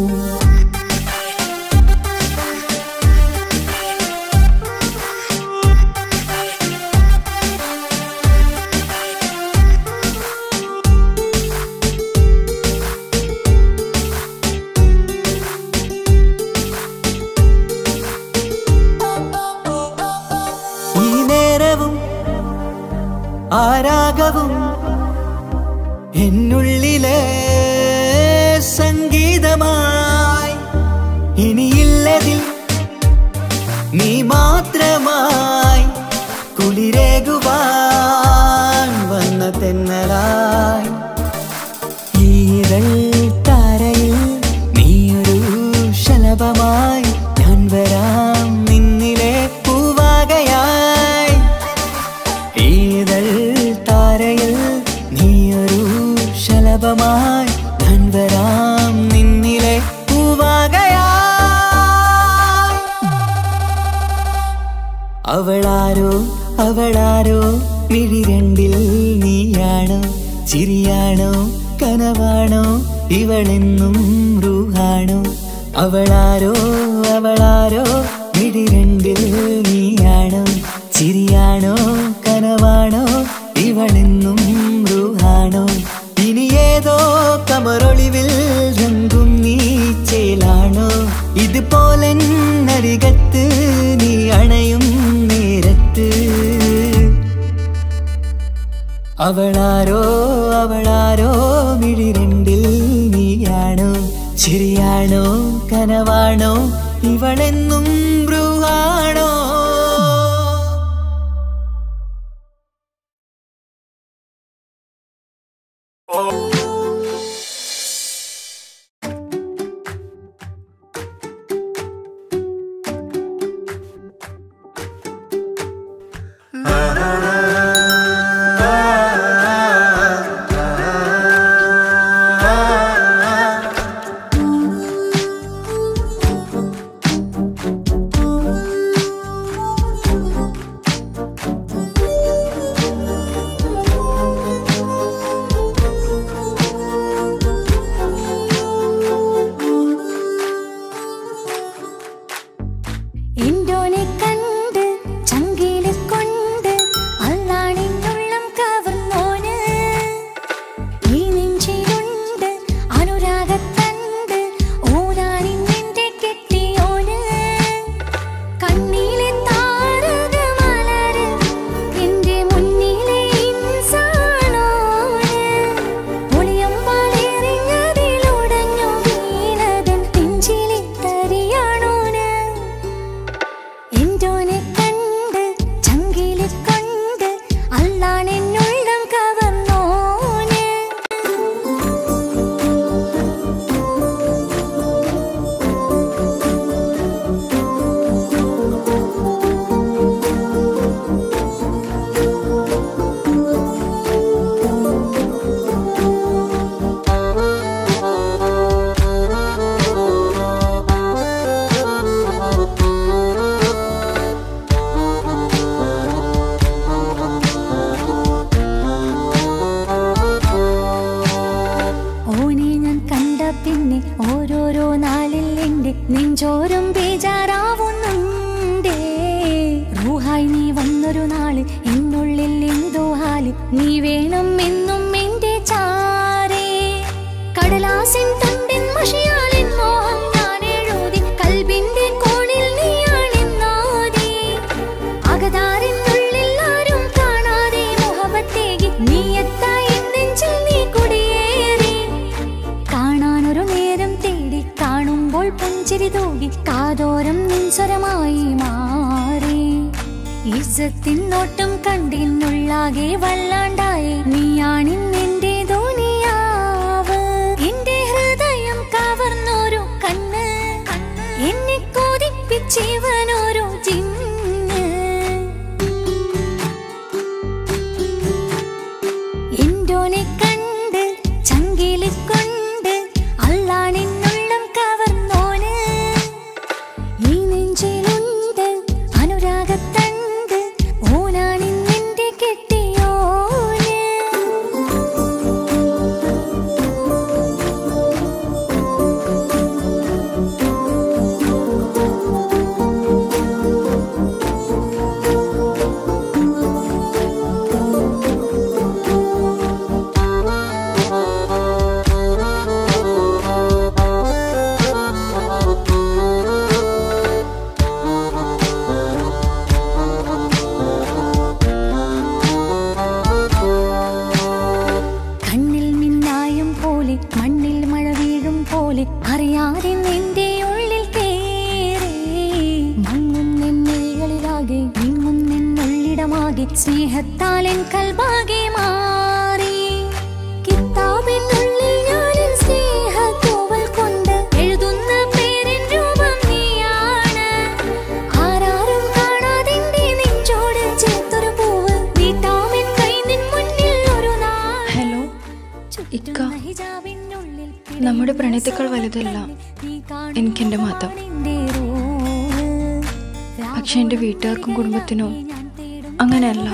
Speaker 3: ഈ നേരവും ആരാഗവും എന്നുള്ളിലെ സംഗീതമായി ഇനിയില്ലതിൽ നീ മാത്രമായി കുളിരേകുവാൻ വന്ന തെന്നലായി ഈതൾ താര പൂവായി ഞാൻ വരാം നിന്നിലെ പൂവാകയാ അവളാരോ അവളാരോ മിഴി രണ്ടിൽ നീയാണോ ചിരിയാണോ കനവാണോ ഇവളെന്നും റൂഹാണോ അവളാരോ അവളാരോ മിഴി രണ്ടിൽ നീയാണോ ചിരിയാണോ കനവാണോ ഇവളെന്നും റൂഹാണോ ഇനി ഏതോ കമറൊളിവിൽ രംഗും നീ ചേലാണോ ഇതുപോലെ നരികത്ത് നീ അണയും നേരത്ത് അവളാരോ അവളാരോ മിഴിരണ്ടിൽ നീയാണോ ശരിയാണോ കനവാണോ ഇവളെന്നും ബ്രുവാണോ
Speaker 4: എന്തോനെ കണ്ട് ചങ്കില് കൊണ്ട് അല്ലാണിന്നുള്ളം കവർന്നോന് ഈ നെഞ്ചിലുണ്ട് അനുരാഗത്തണ്ട് ഓനാണിന്നെന്റെ കെട്ടിയോന് കണ്ണിലെ താരകമലര് എന്റെ മുന്നിലെ ഇൻസാണോന് ഒളിയമ്പാലെറിഞ്ഞതിലുടഞ്ഞു വീണതൻ നെഞ്ചിലെ തരിയാണോന് എന്തോനെ കണ്ട് ചങ്കില് കൊണ്ട് അല്ലാണെന്നുള്ളം കവർന്നോന് ഓനെ ഞാൻ കണ്ട പിന്നെ ഓരോരോ നാളിൽ എന്റെ നെഞ്ചോരം ബേജാറാവുന്നുണ്ടേ റൂഹായി നീ വന്നൊരു നാള് എന്നുള്ളിൽ എന്തോ ഹാല് നീ വേണം എന്നും എന്റെ ചാരേ കടലാസിൻ തണ്ടിൻ മഷിയാലിൻ മോഹം ഞാൻ എഴുതി കൽബിന്റെ കോണിൽ നീയാണെന്നോതി അകതാരിനുള്ളിൽ ആരും കാണാതെ മുഹബത്തേകി നീ എത്തായി നെഞ്ചിൽ നീ കുടിയേറി കാണാനൊരു നേരം തേടി കാണുമ്പോൾ പുഞ്ചിരി തൂകി കാതോരം നിൻസ്വരമായി മാറി ഇസ്സത്തിൻ നോട്ടം കണ്ടിന്നുള്ളാകെ വല്ലാണ്ടായി നീയാണിന്നെന്റെ ധോനിയാവ് എന്റെ ഹൃദയം കവർന്നൊരു കണ്ണ് എന്നെ കൊതിപ്പിച്ചിവനൊരു ജിന്ന് എന്തോനെ കണ്ട് ചങ്കില് കൊണ്ട് അല്ലാണെന്നുള്ളം കവർന്നോന് ഈ നെഞ്ചിലുണ്ട് അനുരാഗത്തണ്ട് ഓനാണിന്നെന്റെ കെട്ടിയോന് കണ്ണിൽ മിന്നായം പോലെ മണ്ണിൽ മഴ വീഴും പോലെ അറിയാതെ നിന്റെ ഉള്ളിൽ കേറി മങ്ങും നിന്നിഴകളിലാകെ നിങ്ങും നിന്നുള്ളിടമാകെ സ്നേഹത്താൽ എൻ കൽബാകെ മാറി കിതാബിനുള്ളിൽ ഞാനെൻ സ്നേഹത്തൂവൽ കൊണ്ട് എഴുതുന്ന പേരിൻ രൂപം നീയാണ് ആരാരും കാണാതെന്റെ നെഞ്ചോട് ചേർത്തൊരു പൂവ് നീട്ടാമെൻ കൈ നിൻ മുന്നിൽ ഒരു നാൾ
Speaker 5: ഹലോ
Speaker 4: ചുറ്റുന്ന ഹിജാബിനുള്ളിൽ
Speaker 5: നമ്മുടെ പ്രണയത്തേക്കാൾ വലുതല്ല എനിക്കെന്റെ മതം പക്ഷെ എൻ്റെ വീട്ടുകാർക്കും കുടുംബത്തിനും അങ്ങനെയല്ല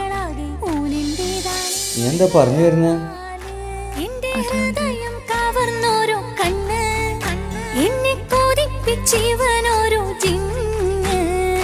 Speaker 6: നീ എന്താ പറഞ്ഞു വരുന്നേ
Speaker 4: ഹൃദയം കവർന്നോരോ കണ്ണ് എന്നെ കൊതിപ്പിച്ചിവനോരോ ജിന്ന്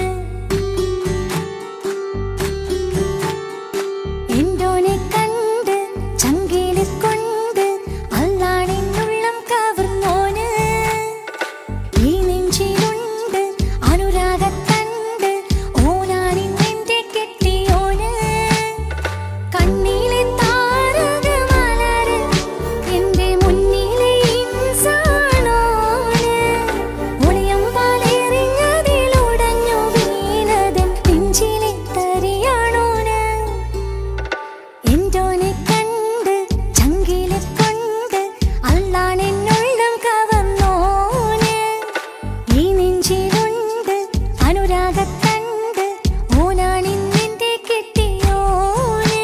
Speaker 4: എന്തോനെ കണ്ട് ചങ്കിലിൽ കൊണ്ട് അല്ലാണെന്നുള്ളം കവർന്നോന് ഈ നെഞ്ചിലുണ്ട് അനുരാഗത്തണ്ട് ഓനാണിന്നെന്റെ കെട്ടിയോന് കണ്ണിലെ താരകമലര് എന്റെ മുന്നിലെ ഇൻസാണോന് ഒളിയം പാലെറിഞ്ഞതിലുടഞ്ഞു വീണതൻ നെഞ്ചിലെ തരിയാണോന് എന്തോനെ കണ്ട് ചങ്കിലെ കൊണ്ട് അല്ലാണെന്നുള്ളം കവർന്നോന് ഈ നെഞ്ചിലുണ്ട് അനുരാഗത്തണ്ട് ഓനാണിന്നെന്റെ കെട്ടിയോന്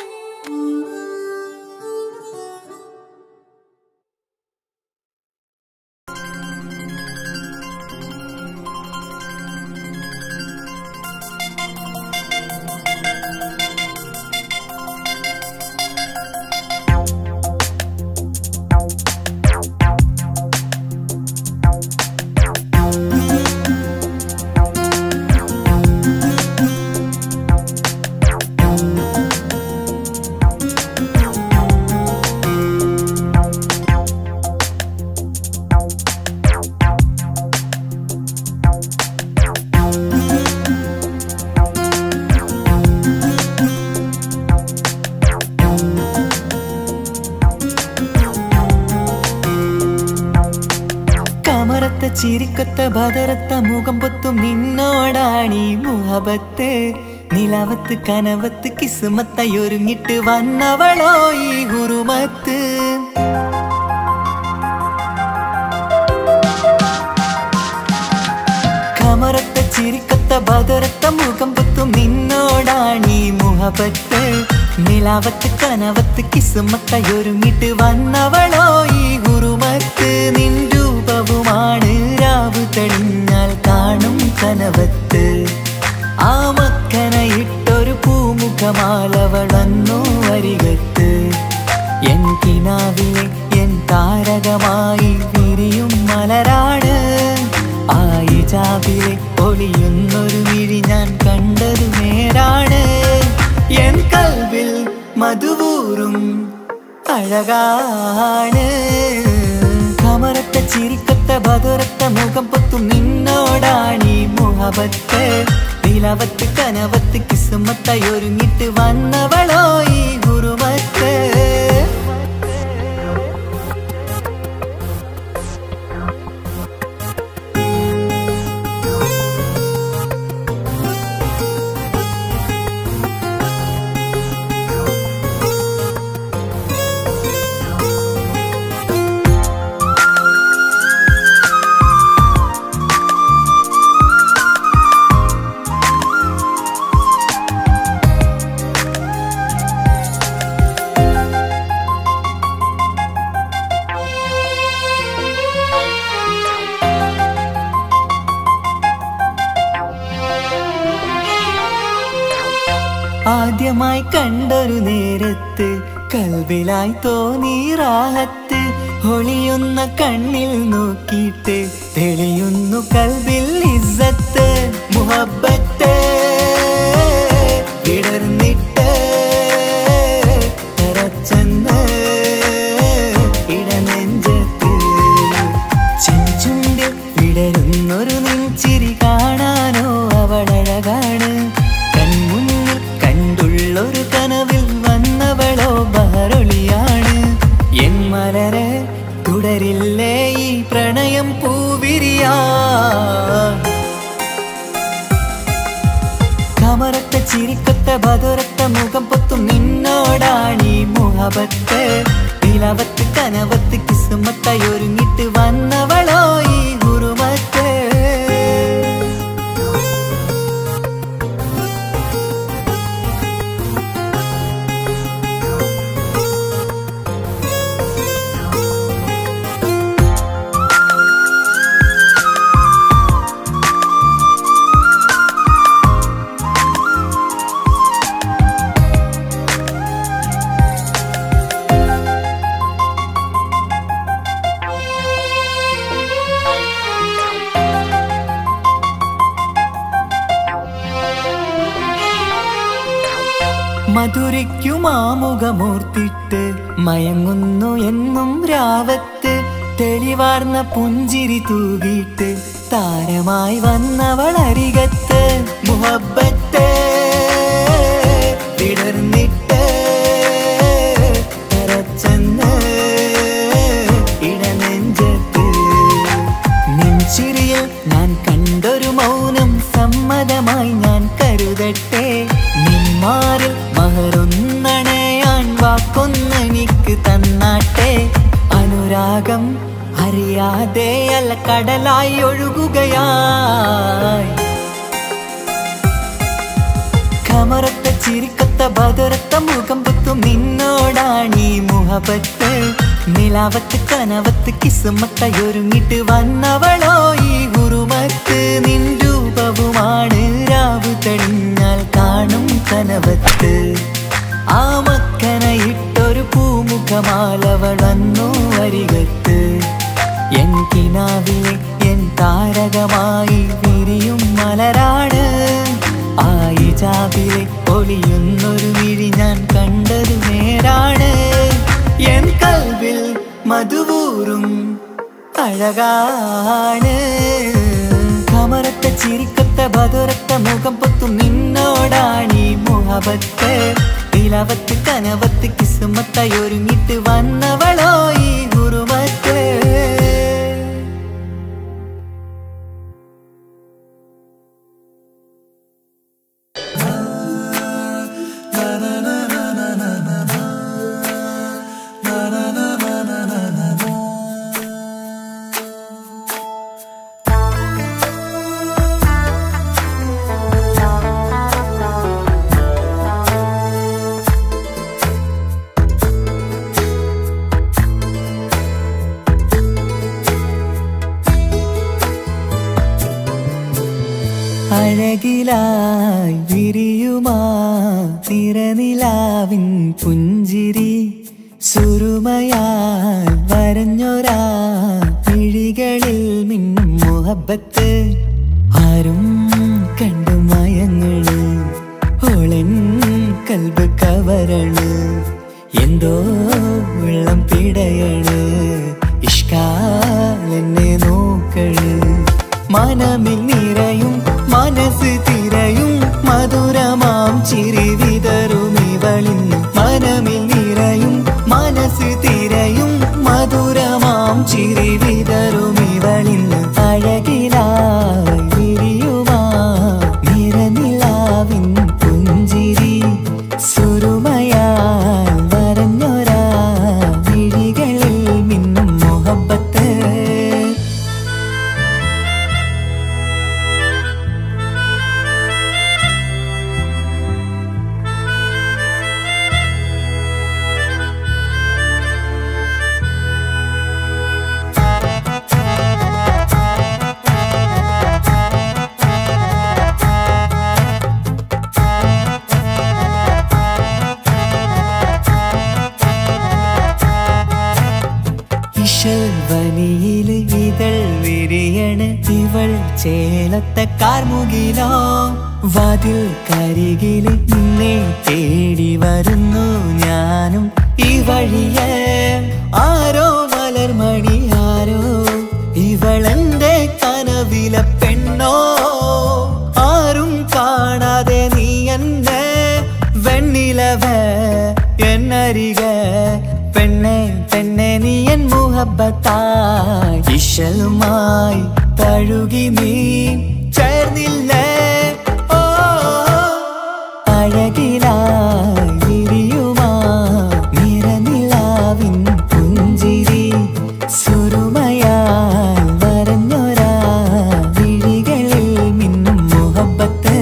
Speaker 3: കമറത്ത ചിരിക്കത്ത ബദറത്ത മുഖം പൊത്തും നിന്നോടാണീ മുഹബത്ത് നിലവത്ത് കനവത്ത് കിസുമത്തയൊരുങ്ങിട്ട് വന്നവളോ ഈ ഗുരുമത്ത് കമറത്ത ചിരിക്കത്ത ബദറത്ത മുഖം പൊത്തും നിന്നോടാണീ മുഹബത്ത് നിലാവത്ത് കനവത്ത് കിസുമത്തയൊരുങ്ങിട്ട് വന്നവളോ ഈ ഗുരുമത്ത് നിൻ രൂപവുമാണ് രാവ് തെളിഞ്ഞാൽ കാണും കനവത്ത് ആ മക്കനയിട്ടൊരു പൂമുഖമാലവൾ വന്നു വരികത്ത് എൻ കിനാവിലെ എൻ താരകമായി വിരിയും മലരാണ് ആ ഇജാബിലെ ഒളിയുന്നൊരു വിഴി ഞാൻ കണ്ടതു നേരാണ് എൻ കൽവിൽ മധുവൂറും അഴകാണ് കമറത്ത ചിരിക്കത്ത ബതുരത്ത മുഖം പൊത്തും നിന്നോടാണീ മുഹബത്ത് നിലവത്ത് കനവത്ത് കിസുമത്തയൊരുങ്ങിട്ട് വന്നവളോ ഈ ഗുരുമത്ത് ആദ്യമായി കണ്ടൊരു നേരത്ത് കൽവിലായി തോന്നി റാഹത്ത് ഒളിയുന്ന കണ്ണിൽ നോക്കിയിട്ട് തെളിയുന്നു കൽവിൽ ഇസ്സത്ത് മുഹബത്ത് വിടർന്നിട്ട് തരച്ചെന്ന് ഇടനെഞ്ചത്ത് ചെഞ്ചുണ്ടിൽ വിടരുന്നൊരു നെഞ്ചിരി കാണാനോ അവളഴകാണ് കൺമുന്നിൽ കണ്ടുള്ളൊരു കനവിൽ വന്നവളോ ബഹറൊളിയാണ് എൻ മലരെ തുടരില്ലേ ഈ പ്രണയം പൂവിരിയാ കമറത്ത ചിരിക്കത്ത ബതുരത്ത മുഖം പൊത്തും നിന്നോടാണീ മുഹബത്ത് നിലവത്ത് കനവത്ത് കിസുമത്തയൊരുങ്ങിട്ട് വന്നവളോ ഈ ഗുരുമത്ത് മധുരയ്ക്കുമാമുഖമോർത്തിട്ട് മയങ്ങുന്നു എന്നും രാവത്ത് തെളിവാർന്ന പുഞ്ചിരി തൂകിയിട്ട് താരമായി വന്നവൾ അരികത്ത് മുഹബത്ത് വിടർന്നിട്ട് കരച്ചെന്ന് ഇടനെഞ്ചത്ത് നെഞ്ചിരിയിൽ ഞാൻ കണ്ടൊരു മൗനം സമ്മതമായി ഞാൻ കരുതട്ടെ നിന്മാറിൽ മഹറൊന്നണയാൻ വാക്കൊന്നെനിക്ക് തന്നാട്ടെ അനുരാഗം അറിയാതെ അല്ല കടലായി ഒഴുകുകയായി കമറത്ത ചിരിക്കത്ത ബദറത്ത മുഖം പുത്തും നിന്നോടാണീ മുഹബത്ത് നിലാവത്ത് കനവത്ത് കിസുമത്തയൊരുങ്ങിട്ട് വന്നവളോ ഈ ഗുരുമത്ത് നിൻ രൂപവുമാണ് രാവ് തെളിഞ്ഞാൽ കാണും കനവത്ത് ആ മക്കനയിട്ടൊരു പൂമുഖമാലവൾ വന്നു അരികത്ത് എൻ കിനാവിലെ എൻ താരകമായി വിരിയും മലരാണ് ആയിജാബിലെ ഒളിയുന്നൊരു വിഴി ഞാൻ കണ്ടത് നേരാണ് എൻ കൽവിൽ മധുവൂറും അഴകാണ് കമറത്ത ചിരിക്കത്ത ബദുരത്ത മുഖം പൊത്തും നിന്നോടാണീ മുഹബത്ത് നിലവത്ത് കനവത്ത് കിസുമത്തായി ഒരുങ്ങിട്ട് വന്നവളോ ഈ ഗുരുമത്ത് അഴകിലായി വിരിയുമാ തിരനിലാവിൻ പുഞ്ചിരി സുരുമയാൽ വരഞ്ഞൊരാ വിഴികളിൽ മിന്നും മുഹബത്ത് ആരും കണ്ടു മയങ്ങള് ഓളൻ കൽബ് കവരണ് എന്തോ വെള്ളം പിടയണ് ഇഷ്കാൽ എന്നെ നോക്കള് മനമിൽ നിറയും മനസ്സ് തിരയും മധുരമാം ചിരി വിതറും ഇവളിന്ന് മനമിൽ നിറയും മനസ്സ് തിരയും മധുരമാം ചിരി വിതറും ഇവളിന്ന് അഴകിലായി വിരിയുമാ നിറനിലാവിൻ പുഞ്ചിരി സുരുമയാൽ വരഞ്ഞൊരാ വിഴികളിൽ മിന്നും മുഹബത്ത് ഇശൽവനിയില് ഇതൾ വിരിയണ് ഇവൾ ചേലത്തെ കാർമുകിലോ വാതിൽ കരികില് നിന്നെ തേടി വരുന്നു ഞാനും ഈ വഴിയെ ആരോ മലർമണി ആരോ ഇവളെന്റെ കനവിലെ പെണ്ണോ ആരും കാണാതെ നീ എന്നെ വെണ്ണിലവ എന്നരിക പെണ്ണെ പെണ്ണെ നീ എൻ മുഹബത്തായി ഇശലുമായി തഴുകി നീ ചേർന്നില്ലേ ഓ അഴകിലായി വിരിയുമാ നിറനിലാവിൻ പുഞ്ചിരി സുരുമയാൽ വരഞ്ഞൊരാ വിഴികളിൽ മിന്നും മുഹബത്ത്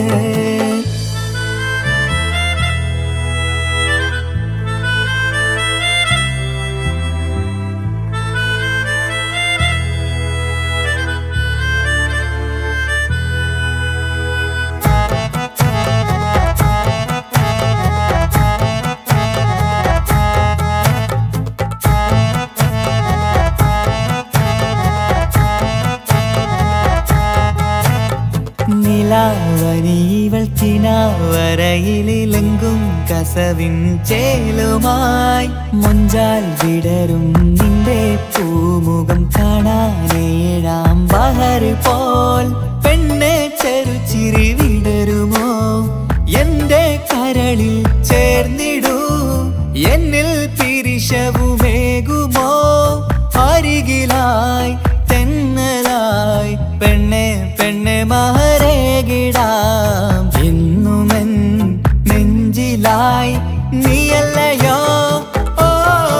Speaker 3: താമരവരയിലെങ്കും കസവിൻ ചേലുമായി മൊഞ്ചാൽ വിടരും നിന്റെ പൂമുഖം കാണാനേഴാം ബഹർ പോൽ പെണ്ണെ ചെറുചിരി വിടരുമോ എന്റെ കരളിൽ ചേർന്നിടൂ എന്നിൽ പിരിശവുമേകുമോ അരികിലായി തെന്നലായി പെണ്ണെ പെണ്ണെ മഹരേകിടാം എന്നുമെൻ നെഞ്ചിലായി നീയല്ലയോ ഓ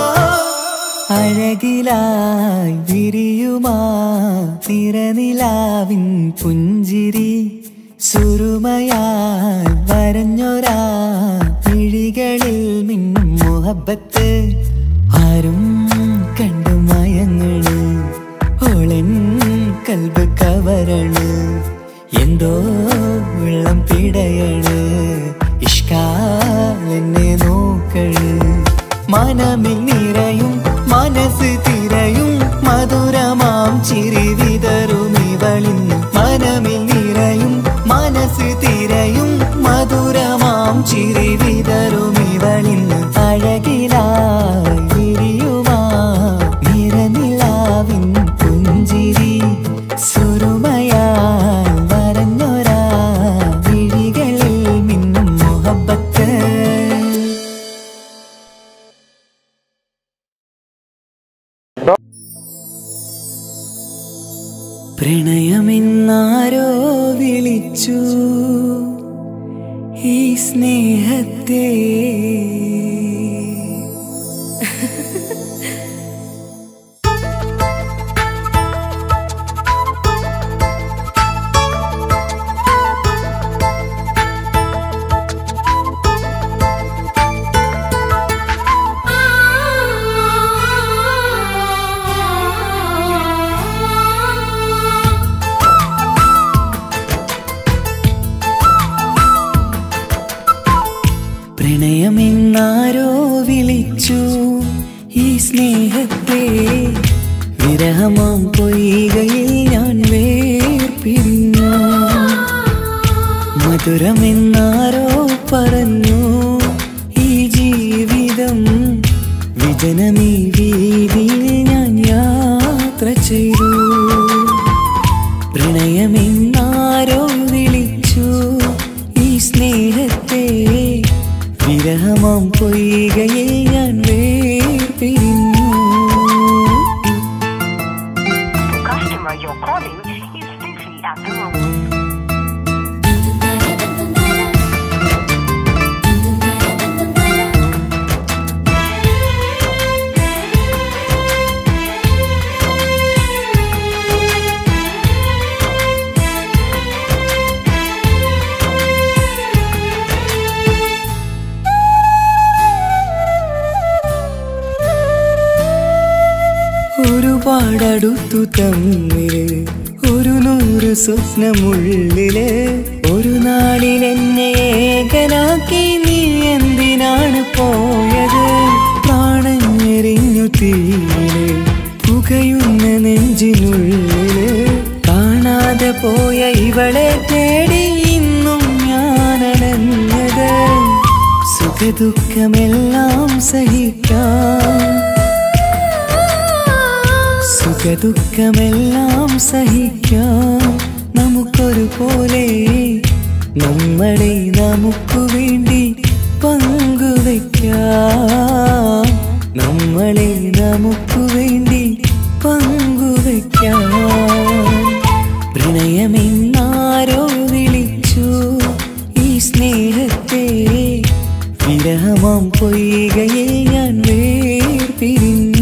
Speaker 3: അഴകിലായി വിരിയുമാ തിരനിലാവിൻ പുഞ്ചിരി സുരുമയാൽ വരഞ്ഞൊരാ വിഴികളിൽ മിന്നും മുഹബത്ത് ആരും കണ്ടു മയങ്ങള് ഓളൻ കൽബ് കവരണ് എന്തോ വെള്ളം പിടയണ് ഇഷ്കാൽ എന്നെ നോക്കള് മനമിൽ നിറയും മനസ്സ് തിരയും മധുരമാം ചിരി വിതറും ഇവളിന്ന് മനമിൽ നിറയും മനസ്സ് തിരയും മധുരമാം ചിരി വിതറും ഇവളിന്ന് അഴകിലായി വിരിയുമാ നിറനിലാവിൻ പുഞ്ചിരി സുരുമയാൽ വരഞ്ഞൊരാ വിഴികളിൽ മിന്നും മുഹബത്ത് പ്രണയമെന്നാരോ വിളിച്ചു ഈ സ്നേഹത്തെ പ്രണയമെന്നാരോ വിളിച്ചു ഈ സ്നേഹത്തെ വിരഹമാം പൊയ്കയിൽ ഞാൻ വേർപിരിഞ്ഞു മധുരമെന്നാരോ പറഞ്ഞു ഈ ജീവിതം വിജനമീ വീതിയിൽ ഞാൻ യാത്ര ചെയ്തു പ്രണയമെന്നാരോ വിളിച്ചു ഈ സ്നേഹത്തെ വിരഹമാം പൊയ്കയിൽ ഞാൻ വേർപിരിഞ്ഞു
Speaker 6: customer you're calling is busy at the moment.
Speaker 3: ഒരുപാടടുത്തു തമ്മില് ഒരു നൂറ് സ്വപ്നമുള്ളില് ഒരു നാളിൽ എന്നെ ഏകനാക്കി നീ എന്തിനാണ് പോയത് പ്രാണഞ്ഞെറിഞ്ഞു തീയില് പുകയുന്ന നെഞ്ചിനുള്ളില് കാണാതെ പോയ ഇവളെ തേടി ഇന്നും ഞാനണഞ്ഞത് സുഖദുഃഖമെല്ലാം സഹിക്കാം സുഖദുഃഖമെല്ലാം സഹിക്കാം നമുക്കൊരു പോലെ നമ്മളെ നമുക്കു വേണ്ടി പങ്കുവെക്കാം നമ്മളെ നമുക്കു വേണ്ടി പങ്കുവെക്കാം പ്രണയമെന്നാരോ വിളിച്ചു ഈ സ്നേഹത്തെ വിരഹമാം പൊയ്കയിൽ ഞാൻ വേർപിരിഞ്ഞു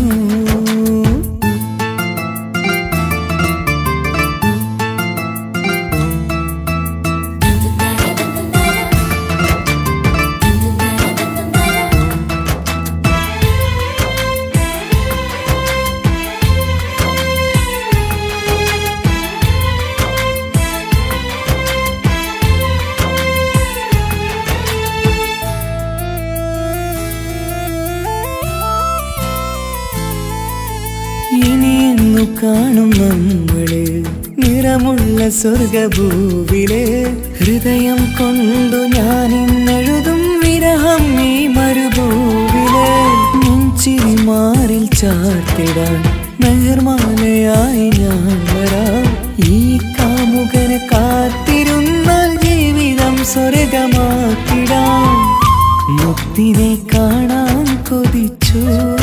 Speaker 3: ഇനിയെന്നു കാണും നമ്മള് നിറ
Speaker 1: മണമുള്ള സ്വർഗഭൂവിലെ ഹൃദയം കൊണ്ടു ഞാൻ ഇന്നെഴുതും വിരഹം ഈ മരുഭൂവിലെ മുഞ്ചിരി മാറിൽ ചാർത്തിടാൻ മെഹർമാലയായി ഞാൻ വരാം ഈ കാമുകനെ കാത്തിരുന്നാൽ ജീവിതം സ്വർഗമാക്കിടാം മുത്തിനെ കാണാൻ കൊതിച്ചു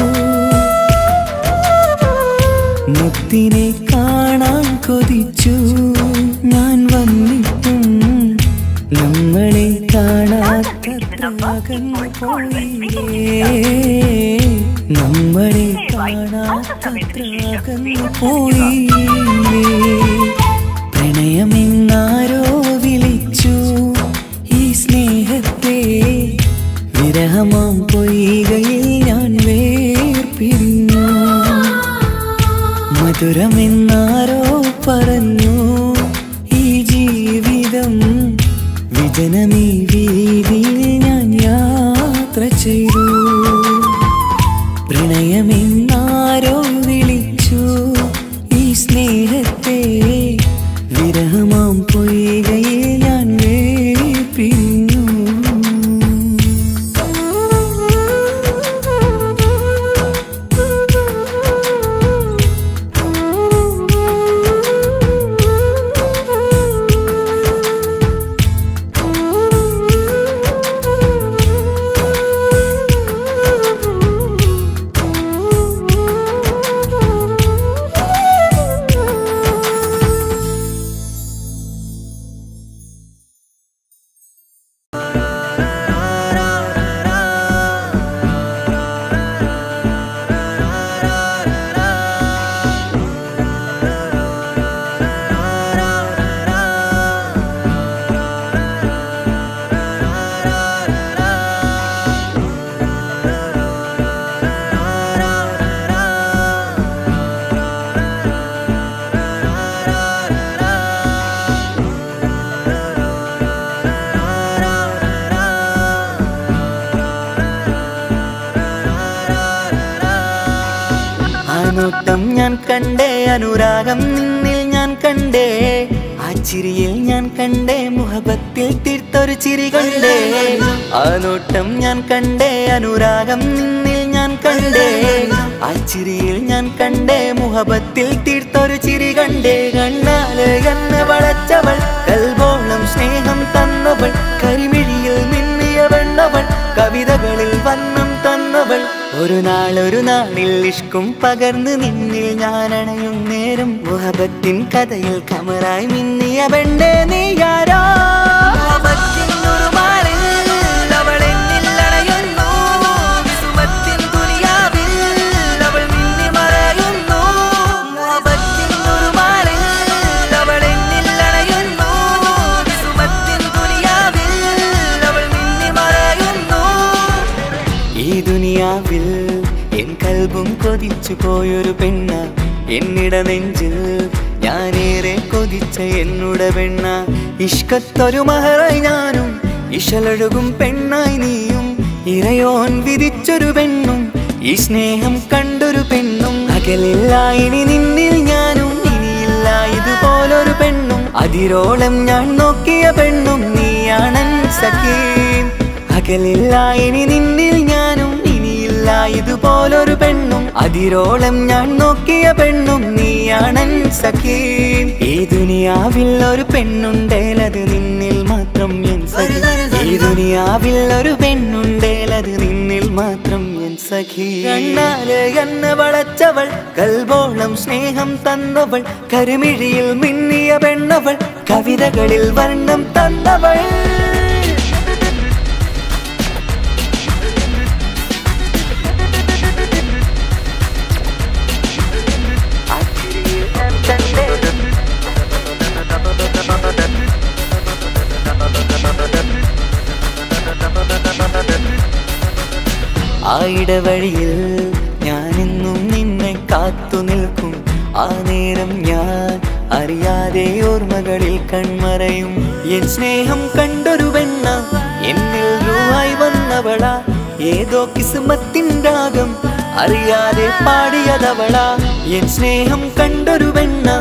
Speaker 1: മുത്തിനെ കാണാൻ കൊതിച്ചു ഞാൻ വന്നിട്ടും നമ്മളെ കാണാത്തത്ര അകന്നു പോയില്ലേ നമ്മളെ കാണാത്തത്ര അകന്നു പോയില്ലേ പ്രണയമെന്നാരോ വിളിച്ചു ഈ സ്നേഹത്തെ വിരഹമാം പൊയ്കയിൽ ഞാൻ വേർപിരിഞ്ഞു മധുരമെന്നാരോ പറഞ്ഞു ഈ ജീവിതം വിജനമീ വീതിയിൽ ഞാൻ യാത്ര ചെയ്തു പ്രണയമെന്നാരോ വിളിച്ചു ഈ സ്നേഹത്തെ വിരഹമാം പൊയ്കയിൽ ഞാൻ വേർപിരിഞ്ഞു
Speaker 3: ആ നോട്ടം ഞാൻ കണ്ടേ അനുരാഗം നിന്നിൽ ഞാൻ കണ്ടേ ആ ചിരിയിൽ ഞാൻ കണ്ടേ മുഹബത്തിൽ തീർത്തൊരു ചിരി കണ്ടേ ആ നോട്ടം ഞാൻ കണ്ടേ അനുരാഗം നിന്നിൽ ഞാൻ കണ്ടേ ആ ചിരിയിൽ ഞാൻ കണ്ടേ മുഹബത്തിൽ തീർത്തൊരു ചിരി കണ്ടേ കണ്ണാല് എന്നെ വളച്ചവൾ കൽബോളം സ്നേഹം തന്നവൾ കരിമിഴിയിൽ മിന്നിയ വെണ്ണവൾ കവിതകളിൽ വന്നം തന്നവൾ ഒരു നാൾ ഒരു നാളിൽ ഇഷ്കും പകർന്ന് നിന്നിൽ ഞാൻ അണയും നേരം മുഹബത്തിൻ കഥയിൽ കമറായി മിന്നിയ പെണ്ണേ നീയാരോ മുഹബത്തിൻ ഉറുമാലിൽ അവൾ എന്നിൽ അണയുന്നു. വിസുമത്തിൻ ദുനിയാവിൽ അവൾ മിന്നി മറയുന്നു. മുഹബത്തിൻ ഉറുമാലിൽ അവൾ എന്നിൽ അണയുന്നു. വിസുമത്തിൻ ദുനിയാവിൽ അവൾ മിന്നി മറയുന്നു. ഈ ദുനിയാവിൽ എൻ കൽബും കൊതിച്ചു പോയൊരു പെണ്ണ എന്നിട നെഞ്ചിൽ ഞാനേറെ കൊതിച്ച എന്നുടെ പെണ്ണ ഇഷ്കത്തൊരു മഹറായി ഞാനും ഇശലൊഴുകും പെണ്ണായി നീയും ഇറയോൻ വിധിച്ചൊരു പെണ്ണും ഈ സ്നേഹം കണ്ടൊരു പെണ്ണും അകലില്ല ഇനി നിന്നിൽ ഞാനും ഇനിയില്ല ഇതുപോലൊരു പെണ്ണും അതിരോളം ഞാൻ നോക്കിയ പെണ്ണും നീയാണൻ സഖീം അകലില്ല ഇനി നിന്നിൽ ഞാനും ഇനിയില്ല ഇതുപോലൊരു പെണ്ണും അതിരോളം ഞാൻ നോക്കിയ പെണ്ണും നീയാണൻ സഖീം ഈ ദുനിയാവിൽ ഒരു പെണ്ണുണ്ടേലത് നിന്നിൽ മാത്രം എൻ സഖി ഈ ദുനിയാവിൽ ഒരു പെണ്ണുണ്ടേലത് നിന്നിൽ മാത്രം എൻ സഖി കണ്ണാല് എന്നെ വളച്ചവൾ കൽബോളം സ്നേഹം തന്നവൾ കരുമിഴിയിൽ മിന്നിയ പെണ്ണവൾ കവിതകളിൽ വർണ്ണം തന്നവൾ ആ ഇടവഴിയിൽ ഞാനെന്നും നിന്നെ കാത്തു നിൽക്കും ആ നേരം ഞാൻ അറിയാതെ ഓർമ്മകളിൽ കൺമറയും എൻ സ്നേഹം കണ്ടൊരു വെണ്ണ എന്നിൽ രൂപായി വന്നവള ഏതോ കിസ്മത്തിൻ രാഗം അറിയാതെ പാടിയതവള എൻ സ്നേഹം കണ്ടൊരു വെണ്ണ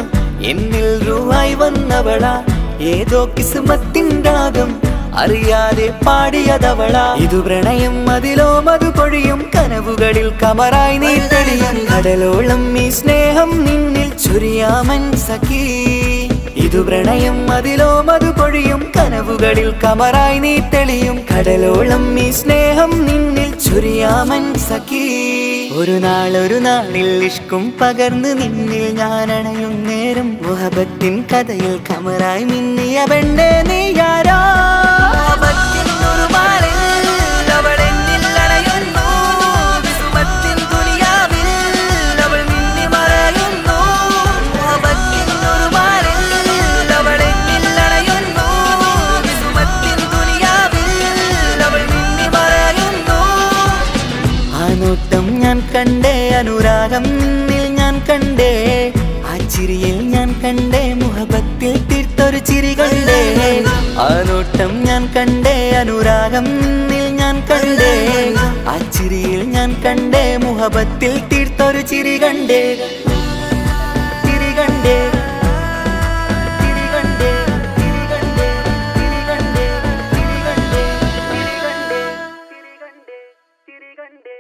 Speaker 1: എന്നിൽ രൂപായി വന്നവളാ ഏതോ കിസുമത്തിൻ രാഗം അറിയാതെ പാടിയതവള ഇതു പ്രണയം അതിലോ മധു പൊഴിയും കനവുകളിൽ കമറായി നീ തെളിയും കടലോളം ഈ സ്നേഹം നിന്നിൽ ചുരിയാമൻ സഖീ ഇതു പ്രണയം അതിലോ മധു പൊഴിയും കനവുകളിൽ കമറായി നീ തെളിയും കടലോളം ഈ സ്നേഹം നിന്നിൽ ചുരിയാമൻ സഖീ ഒരു നാൾ ഒരു നാളിൽ ഇഷ്കും പകർന്ന് നിന്നിൽ ഞാൻ അണയും നേരം മുഹബത്തിൻ കഥയിൽ കമറായി മിന്നിയ പെണ്ണെ നീ ആരാ മുഹബത്തിൻ ഒരു മാറിൽ അവൾ എന്നിൽ അണയുന്നു വിസുമത്തിൻ ദുനിയാവിൽ അവൾ മിന്നി മറയുന്നു മുഹബത്തിൻ ഒരു മാറിൽ അവൾ എന്നിൽ അണയുന്നു വിസുമത്തിൻ ദുനിയാവിൽ അവൾ മിന്നി മറയുന്നു ആ നോട്ടം ഞാൻ കണ്ടേ അനുരാഗം നിന്നിൽ ഞാൻ കണ്ടേ ആ ചിരിയിൽ ഞാൻ കണ്ടേ മുഹബത്തിൽ തീർത്തൊരു ചിരി കണ്ടേ ആ നോട്ടം ഞാൻ കണ്ടേ അനുരാഗം നിന്നിൽ ഞാൻ കണ്ടേ ആ ചിരിയിൽ ഞാൻ കണ്ടേ മുഹബത്തിൽ തീർത്തൊരു ചിരി കണ്ടേ ചിരി കണ്ടേ ചിരി കണ്ടേ ചിരി കണ്ടേ ചിരി കണ്ടേ ചിരി കണ്ടേ ചിരി കണ്ടേ ചിരി കണ്ടേ ചിരി കണ്ടേ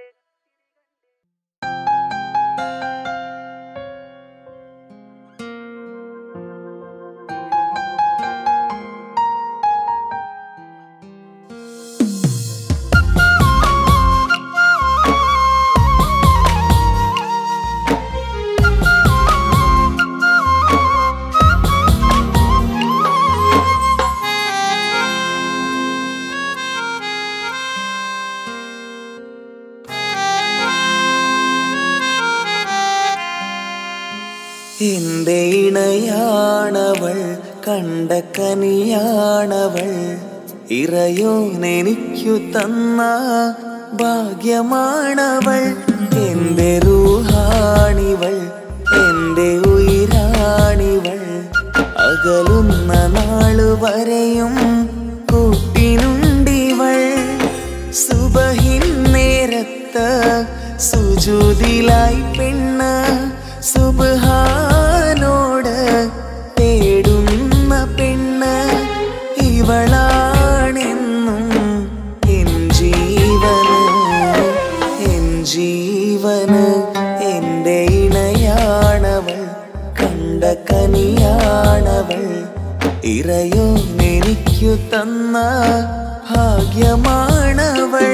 Speaker 1: എന്റെ ഇണയാണവൾ കണ്ട കനിയാണവൾ ഇറയോനെനിക്കു തന്ന ഭാഗ്യമാണവൾ എന്റെ റൂഹാണിവൾ എന്റെ ഉയിരാണിവൾ അകലുന്ന നാളു വരെയും കൂട്ടിനുണ്ടിവൾ സുബഹിൻ നേരത്ത് സുജൂതിലായി പെണ്ണ് സുബഹാനോട് തേടുന്ന പെണ്ണ് ഇവളാണെന്നും എൻ ജീവന് എൻ ജീവന് എൻ്റെ ഇണയാണവൾ കണ്ട കനിയാണവൾ ഇറയോ എനിക്കു തന്ന ഭാഗ്യമാണവൾ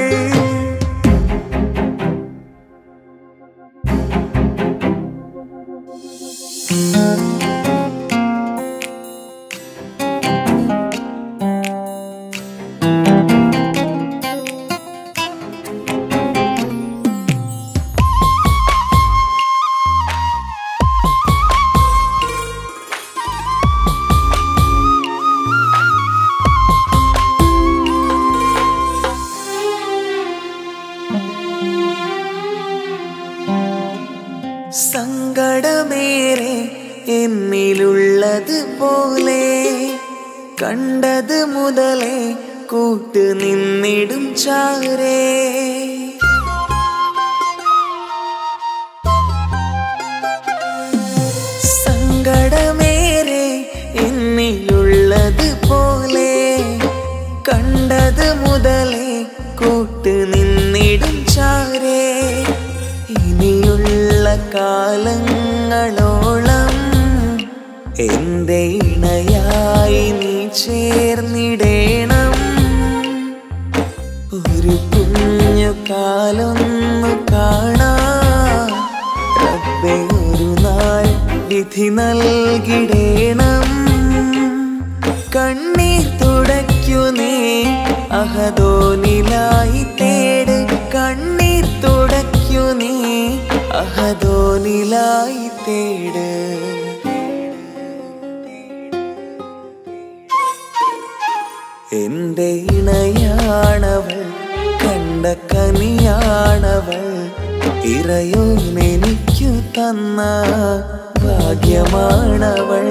Speaker 1: സങ്കടമേറെ എന്നിലുള്ളത് പോലെ കണ്ടത് മുതലേ കൂട്ട് നിന്നിടും ചാരേ സങ്കടമേറെ എന്നിലുള്ളത് പോലെ കണ്ടത് മുതലേ കൂട്ട് നിന്നിടും ചാരേ ഇനിയുള്ള കാലങ്ങളോളം എന്റെ ഇണയായി നീ ചേർന്നിടേണം ഒരു കുഞ്ഞു കാലൊന്നു കാണാ റബ്ബേ ഒരു നാൾ വിധി നൽകിടേണം കണ്ണീർ തുടയ്ക്കു നീ അഹദോനിലായി തേട് കണ്ണീർ തുടയ്ക്കു നീ അഹദോനിലായി തേട് എന്റെ ഇണയാണവൾ കണ്ട കനിയാണവൾ ഇറയോനെനിക്കു തന്ന ഭാഗ്യമാണവൾ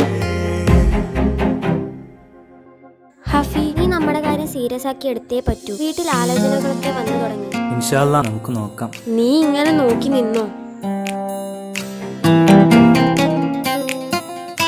Speaker 2: ഹഫി നീ നമ്മുടെ കാര്യം സീരിയസ് ആക്കി എടുത്തേ പറ്റൂ വീട്ടിൽ ആലോചനകളൊക്കെ വന്നു തുടങ്ങി
Speaker 7: ഇൻഷാല്ല നമുക്ക് നോക്കാം
Speaker 2: നീ ഇങ്ങനെ നോക്കി നിന്നോ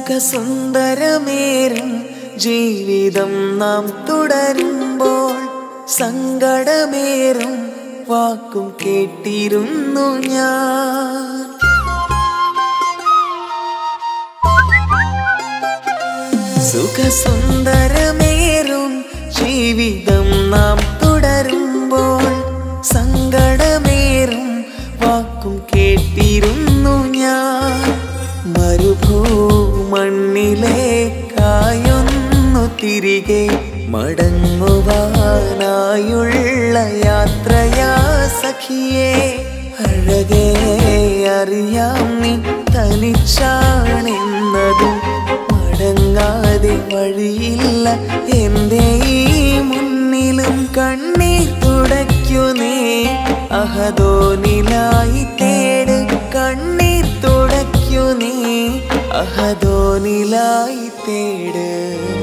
Speaker 1: സുഖസുന്ദരമേറും ജീവിതം നാം തുടരുമ്പോൾ സങ്കടമേറും വാക്കും കേട്ടിരുന്നു ഞാൻ സുഖസുന്ദരമേറും ജീവിതം നാം തുടരുമ്പോൾ സങ്കടമേറും വാക്കും കേട്ടിരുന്നു ഞാൻ മരുഭൂമണ്ണിലേക്കായൊന്നു തിരികെ മടങ്ങുവാനായുള്ള യാത്രയാ സഖിയേ അഴകേ അറിയാം നീ തനിച്ചാണെന്നതും മടങ്ങാതെ വഴിയില്ല എന്റെ ഈ മുന്നിലും കണ്ണീർ തുടയ്ക്കു നീ അഹദോനിലായി തേട് കണ്ണീർ തുടയ്ക്കു നീ അഹദോനിലായി തേട്